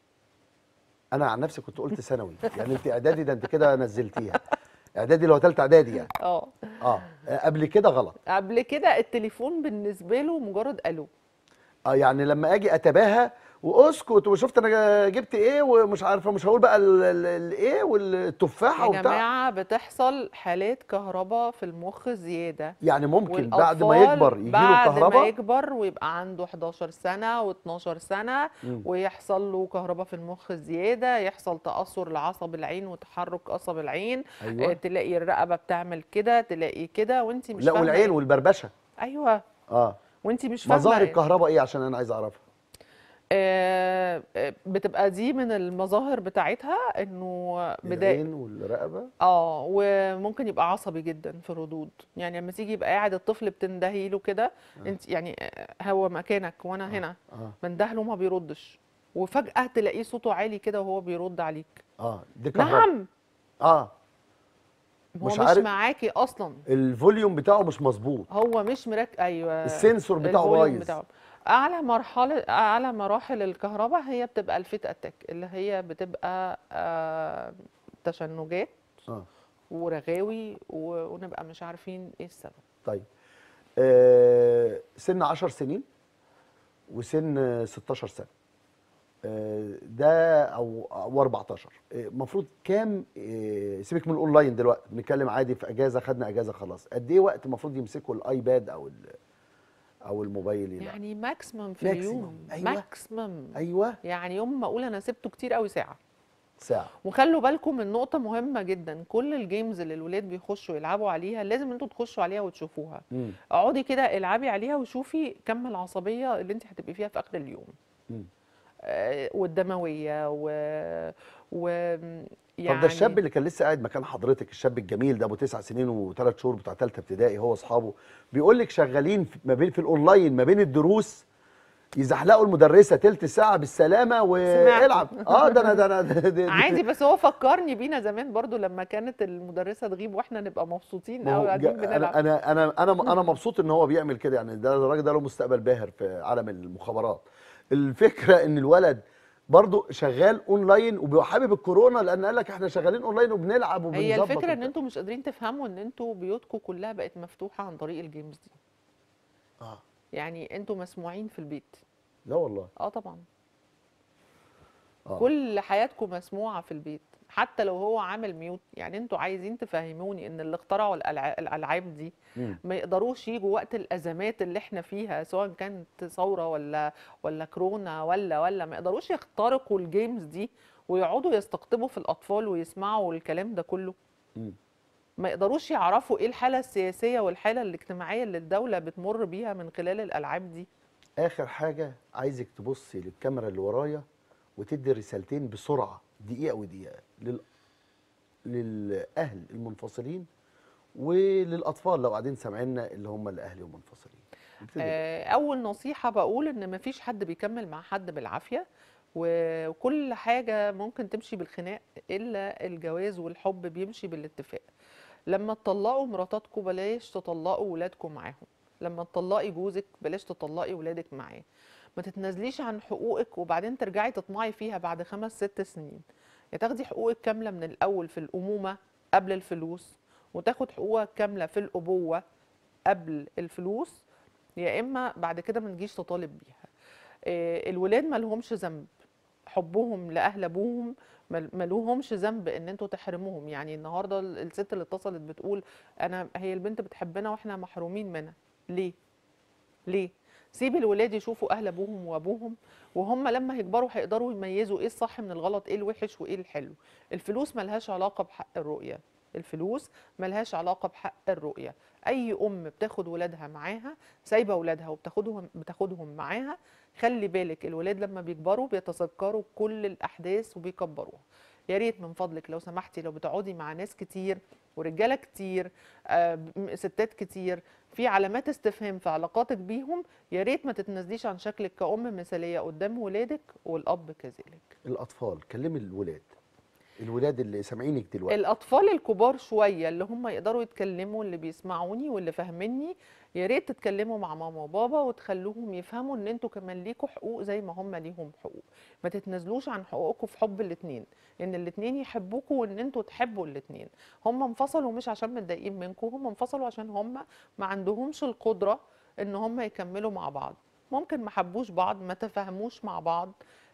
انا عن نفسي كنت قلت ثانوي يعني انت اعدادي ده انت كده نزلتيها اعدادي اللي هو ثالثه اعدادي يعني اه اه آه، قبل كده غلط قبل كده التليفون بالنسبه له مجرد الو اه يعني لما اجي اتباهى واسكت وشفت انا جبت ايه ومش عارفه مش هقول بقى ال- ال- الايه والتفاحه يا وبتاع جماعه بتحصل حالات كهرباء في المخ زياده يعني ممكن بعد ما والأطفال يكبر يجي له بعد ما كهرباء يكبر ويبقى عنده 11 سنه و12 سنه مم. ويحصل له كهرباء في المخ زياده يحصل تاثر لعصب العين وتحرك قصب العين آه، ايوه تلاقي الرقبه بتعمل كده تلاقي كده وانت مش لا فاهمه والعين إيه. والبربشه ايوه اه وانت مش فاهمه مظاهر إيه. الكهرباء ايه عشان انا عايز اعرفها آه، آه، بتبقى دي من المظاهر بتاعتها انه بداية العين والرقبه اه وممكن يبقى عصبي جدا في الردود يعني لما تيجي يبقى قاعد الطفل بتندهي له كده انت يعني آه، هو مكانك وانا هنا اه بنده له ما بيردش وفجأة تلاقيه صوته عالي كده وهو بيرد عليك اه دي كهرباء نعم اه هو مش مش, عارف- معاكي اصلا الفوليوم بتاعه مش مظبوط هو مش مرك ايوه السنسور بتاعه الفوليوم بايظ بتاعه اعلى مرحله اعلى مراحل الكهرباء هي بتبقى الفيت اتاك اللي هي بتبقى آه تشنجات اه ورغاوي و- ونبقى مش عارفين ايه السبب طيب آه سن 10 سنين وسن 16 سنه آه ده او او 14 المفروض كام آه سيبك من الاونلاين دلوقتي بنتكلم عادي في اجازه خدنا اجازه خلاص قد ايه وقت المفروض يمسكوا الايباد او ال- او الموبايل يلعب يعني ماكسيمم في ماكسيمم، اليوم أيوة. ماكسيمم ايوه يعني يوم ما اقول انا سبته كتير قوي ساعه ساعه وخلوا بالكم من نقطه مهمه جدا كل الجيمز اللي الولاد بيخشوا يلعبوا عليها لازم انتوا تخشوا عليها وتشوفوها مم. اقعدي كده العبي عليها وشوفي كم العصبيه اللي انت هتبقي فيها في اخر اليوم مم. آه، والدمويه و, و... يعني طب ده الشاب اللي كان لسه قاعد مكان حضرتك الشاب الجميل ده ابو تسع سنين وثلاث شهور بتاع ثالثه ابتدائي هو واصحابه بيقول لك شغالين في- ما بين في الاونلاين ما بين الدروس يزحلقوا المدرسه تلت ساعه بالسلامه والعب اه ده انا ده انا ده- ده- عادي بس هو فكرني بينا زمان برضو لما كانت المدرسه تغيب واحنا نبقى مبسوطين ما هو قوي قاعدين جا- بنلعب انا انا انا انا انا مبسوط ان هو بيعمل كده يعني ده الراجل ده له مستقبل باهر في عالم المخابرات الفكره ان الولد برضه شغال اونلاين وبيبقى حابب الكورونا لان قال لك احنا شغالين اونلاين وبنلعب وبنظبط هي الفكره ان وبتاع. انتوا مش قادرين تفهموا ان انتوا بيوتكم كلها بقت مفتوحه عن طريق الجيمز دي اه يعني انتوا مسموعين في البيت لا والله اه طبعا آه. كل حياتكم مسموعه في البيت حتى لو هو عامل ميوت يعني انتوا عايزين تفهموني ان اللي اخترعوا الألع- الالعاب دي مم. ما يقدروش يجوا وقت الازمات اللي احنا فيها سواء كانت ثوره ولا ولا كورونا ولا ولا ما يقدروش يخترقوا الجيمز دي ويقعدوا يستقطبوا في الاطفال ويسمعوا الكلام ده كله مم. ما يقدروش يعرفوا ايه الحاله السياسيه والحاله الاجتماعيه اللي الدوله بتمر بيها من خلال الالعاب دي اخر حاجه عايزك تبصي للكاميرا اللي ورايا وتدي رسالتين بسرعه دقيقه ودقيقه لل... للاهل المنفصلين وللاطفال لو قاعدين سامعيننا اللي هم الاهل ومنفصلين نبتدي بقى. آه، اول نصيحه بقول ان مفيش حد بيكمل مع حد بالعافيه و- وكل حاجه ممكن تمشي بالخناق الا الجواز والحب بيمشي بالاتفاق لما تطلقوا مراتاتكم بلاش تطلقوا ولادكم معاهم لما تطلقي جوزك بلاش تطلقي ولادك معاه ما تتنازليش عن حقوقك وبعدين ترجعي تطمعي فيها بعد خمس ست سنين يا تاخدي حقوقك كامله من الاول في الامومه قبل الفلوس وتاخد حقوقك كامله في الابوه قبل الفلوس يا اما بعد كده ما نجيش تطالب بيها آه، الولاد ما لهمش ذنب حبهم لاهل ابوهم ما ما لهمش ذنب ان انتوا تحرموهم يعني النهارده ال- الست اللي اتصلت بتقول انا هي البنت بتحبنا واحنا محرومين منها ليه ليه سيب الولاد يشوفوا اهل ابوهم وابوهم وهم لما يكبروا هيقدروا يميزوا ايه الصح من الغلط ايه الوحش وايه الحلو الفلوس ملهاش علاقه بحق الرؤيه الفلوس ملهاش علاقه بحق الرؤيه اي ام بتاخد ولادها معاها سايبه ولادها وبتاخدهم بتاخدهم معاها خلي بالك الولاد لما بيكبروا بيتذكروا كل الاحداث وبيكبروها يا ريت من فضلك لو سمحتي لو بتقعدي مع ناس كتير ورجاله كتير آه، م- ستات كتير في علامات استفهام في علاقاتك بيهم يا ريت ما تتنازليش عن شكلك كأم مثالية قدام ولادك والأب كذلك الاطفال كلمي الولاد الولاد اللي سامعينك دلوقتي الأطفال الكبار شوية اللي هم يقدروا يتكلموا اللي بيسمعوني واللي فاهميني يا ريت تتكلموا مع ماما وبابا وتخلوهم يفهموا ان انتوا كمان ليكوا حقوق زي ما هم ليهم حقوق ما تتنازلوش عن حقوقكم في حب الاتنين ان الاتنين يحبوكوا وان انتوا تحبوا الاتنين هم انفصلوا مش عشان متضايقين منكم هم انفصلوا عشان هم ما عندهمش القدرة ان هم يكملوا مع بعض ممكن ما حبوش بعض ما تفاهموش مع بعض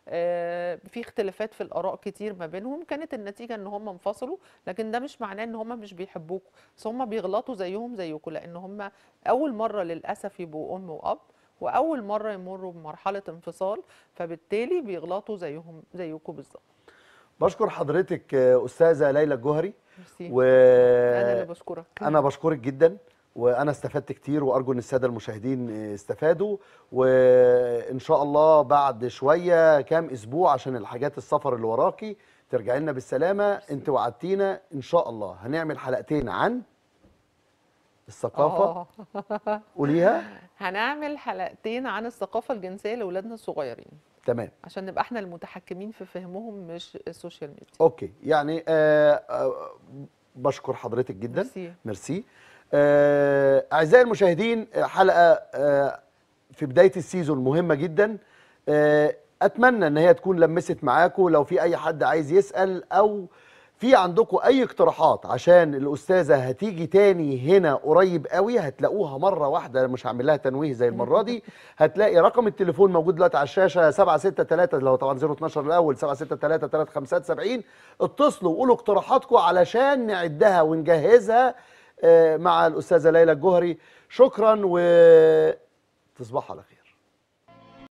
آه، في اختلافات في الآراء كتير ما بينهم كانت النتيجة ان هم انفصلوا لكن ده مش معناه ان هم مش بيحبوكوا بس هم بيغلطوا زيهم زيكم لان هم اول مرة للأسف يبقوا أم وأب واول مرة يمروا بمرحلة انفصال فبالتالي بيغلطوا زيهم زيكم بالظبط بشكر حضرتك آه، استاذه ليلى الجوهري ميرسي و انا اللي بشكرك انا بشكرك جدا وانا استفدت كتير وارجو ان الساده المشاهدين استفادوا وان شاء الله بعد شويه كام اسبوع عشان الحاجات السفر اللي وراكي ترجعي لنا بالسلامه انت وعدتينا ان شاء الله هنعمل حلقتين عن الثقافه آه. قوليها هنعمل حلقتين عن الثقافة الجنسية لأولادنا الصغيرين تمام عشان نبقى احنا المتحكمين في فهمهم مش السوشيال ميديا اوكي يعني آه آه بشكر حضرتك جدا ميرسي. ميرسي آه اعزائي المشاهدين آه، حلقه آه في بدايه السيزون مهمه جدا آه اتمنى ان هي تكون لمست معاكم لو في اي حد عايز يسال او في عندكم اي اقتراحات عشان الاستاذه هتيجي تاني هنا قريب قوي هتلاقوها مره واحده مش هعمل لها تنويه زي المره دي هتلاقي رقم التليفون موجود دلوقتي على الشاشه 763 اللي هو طبعا 012 الاول 763 357 اتصلوا وقولوا اقتراحاتكم علشان نعدها ونجهزها آه، مع الاستاذه ليلى الجوهري شكرا وتصبحوا على خير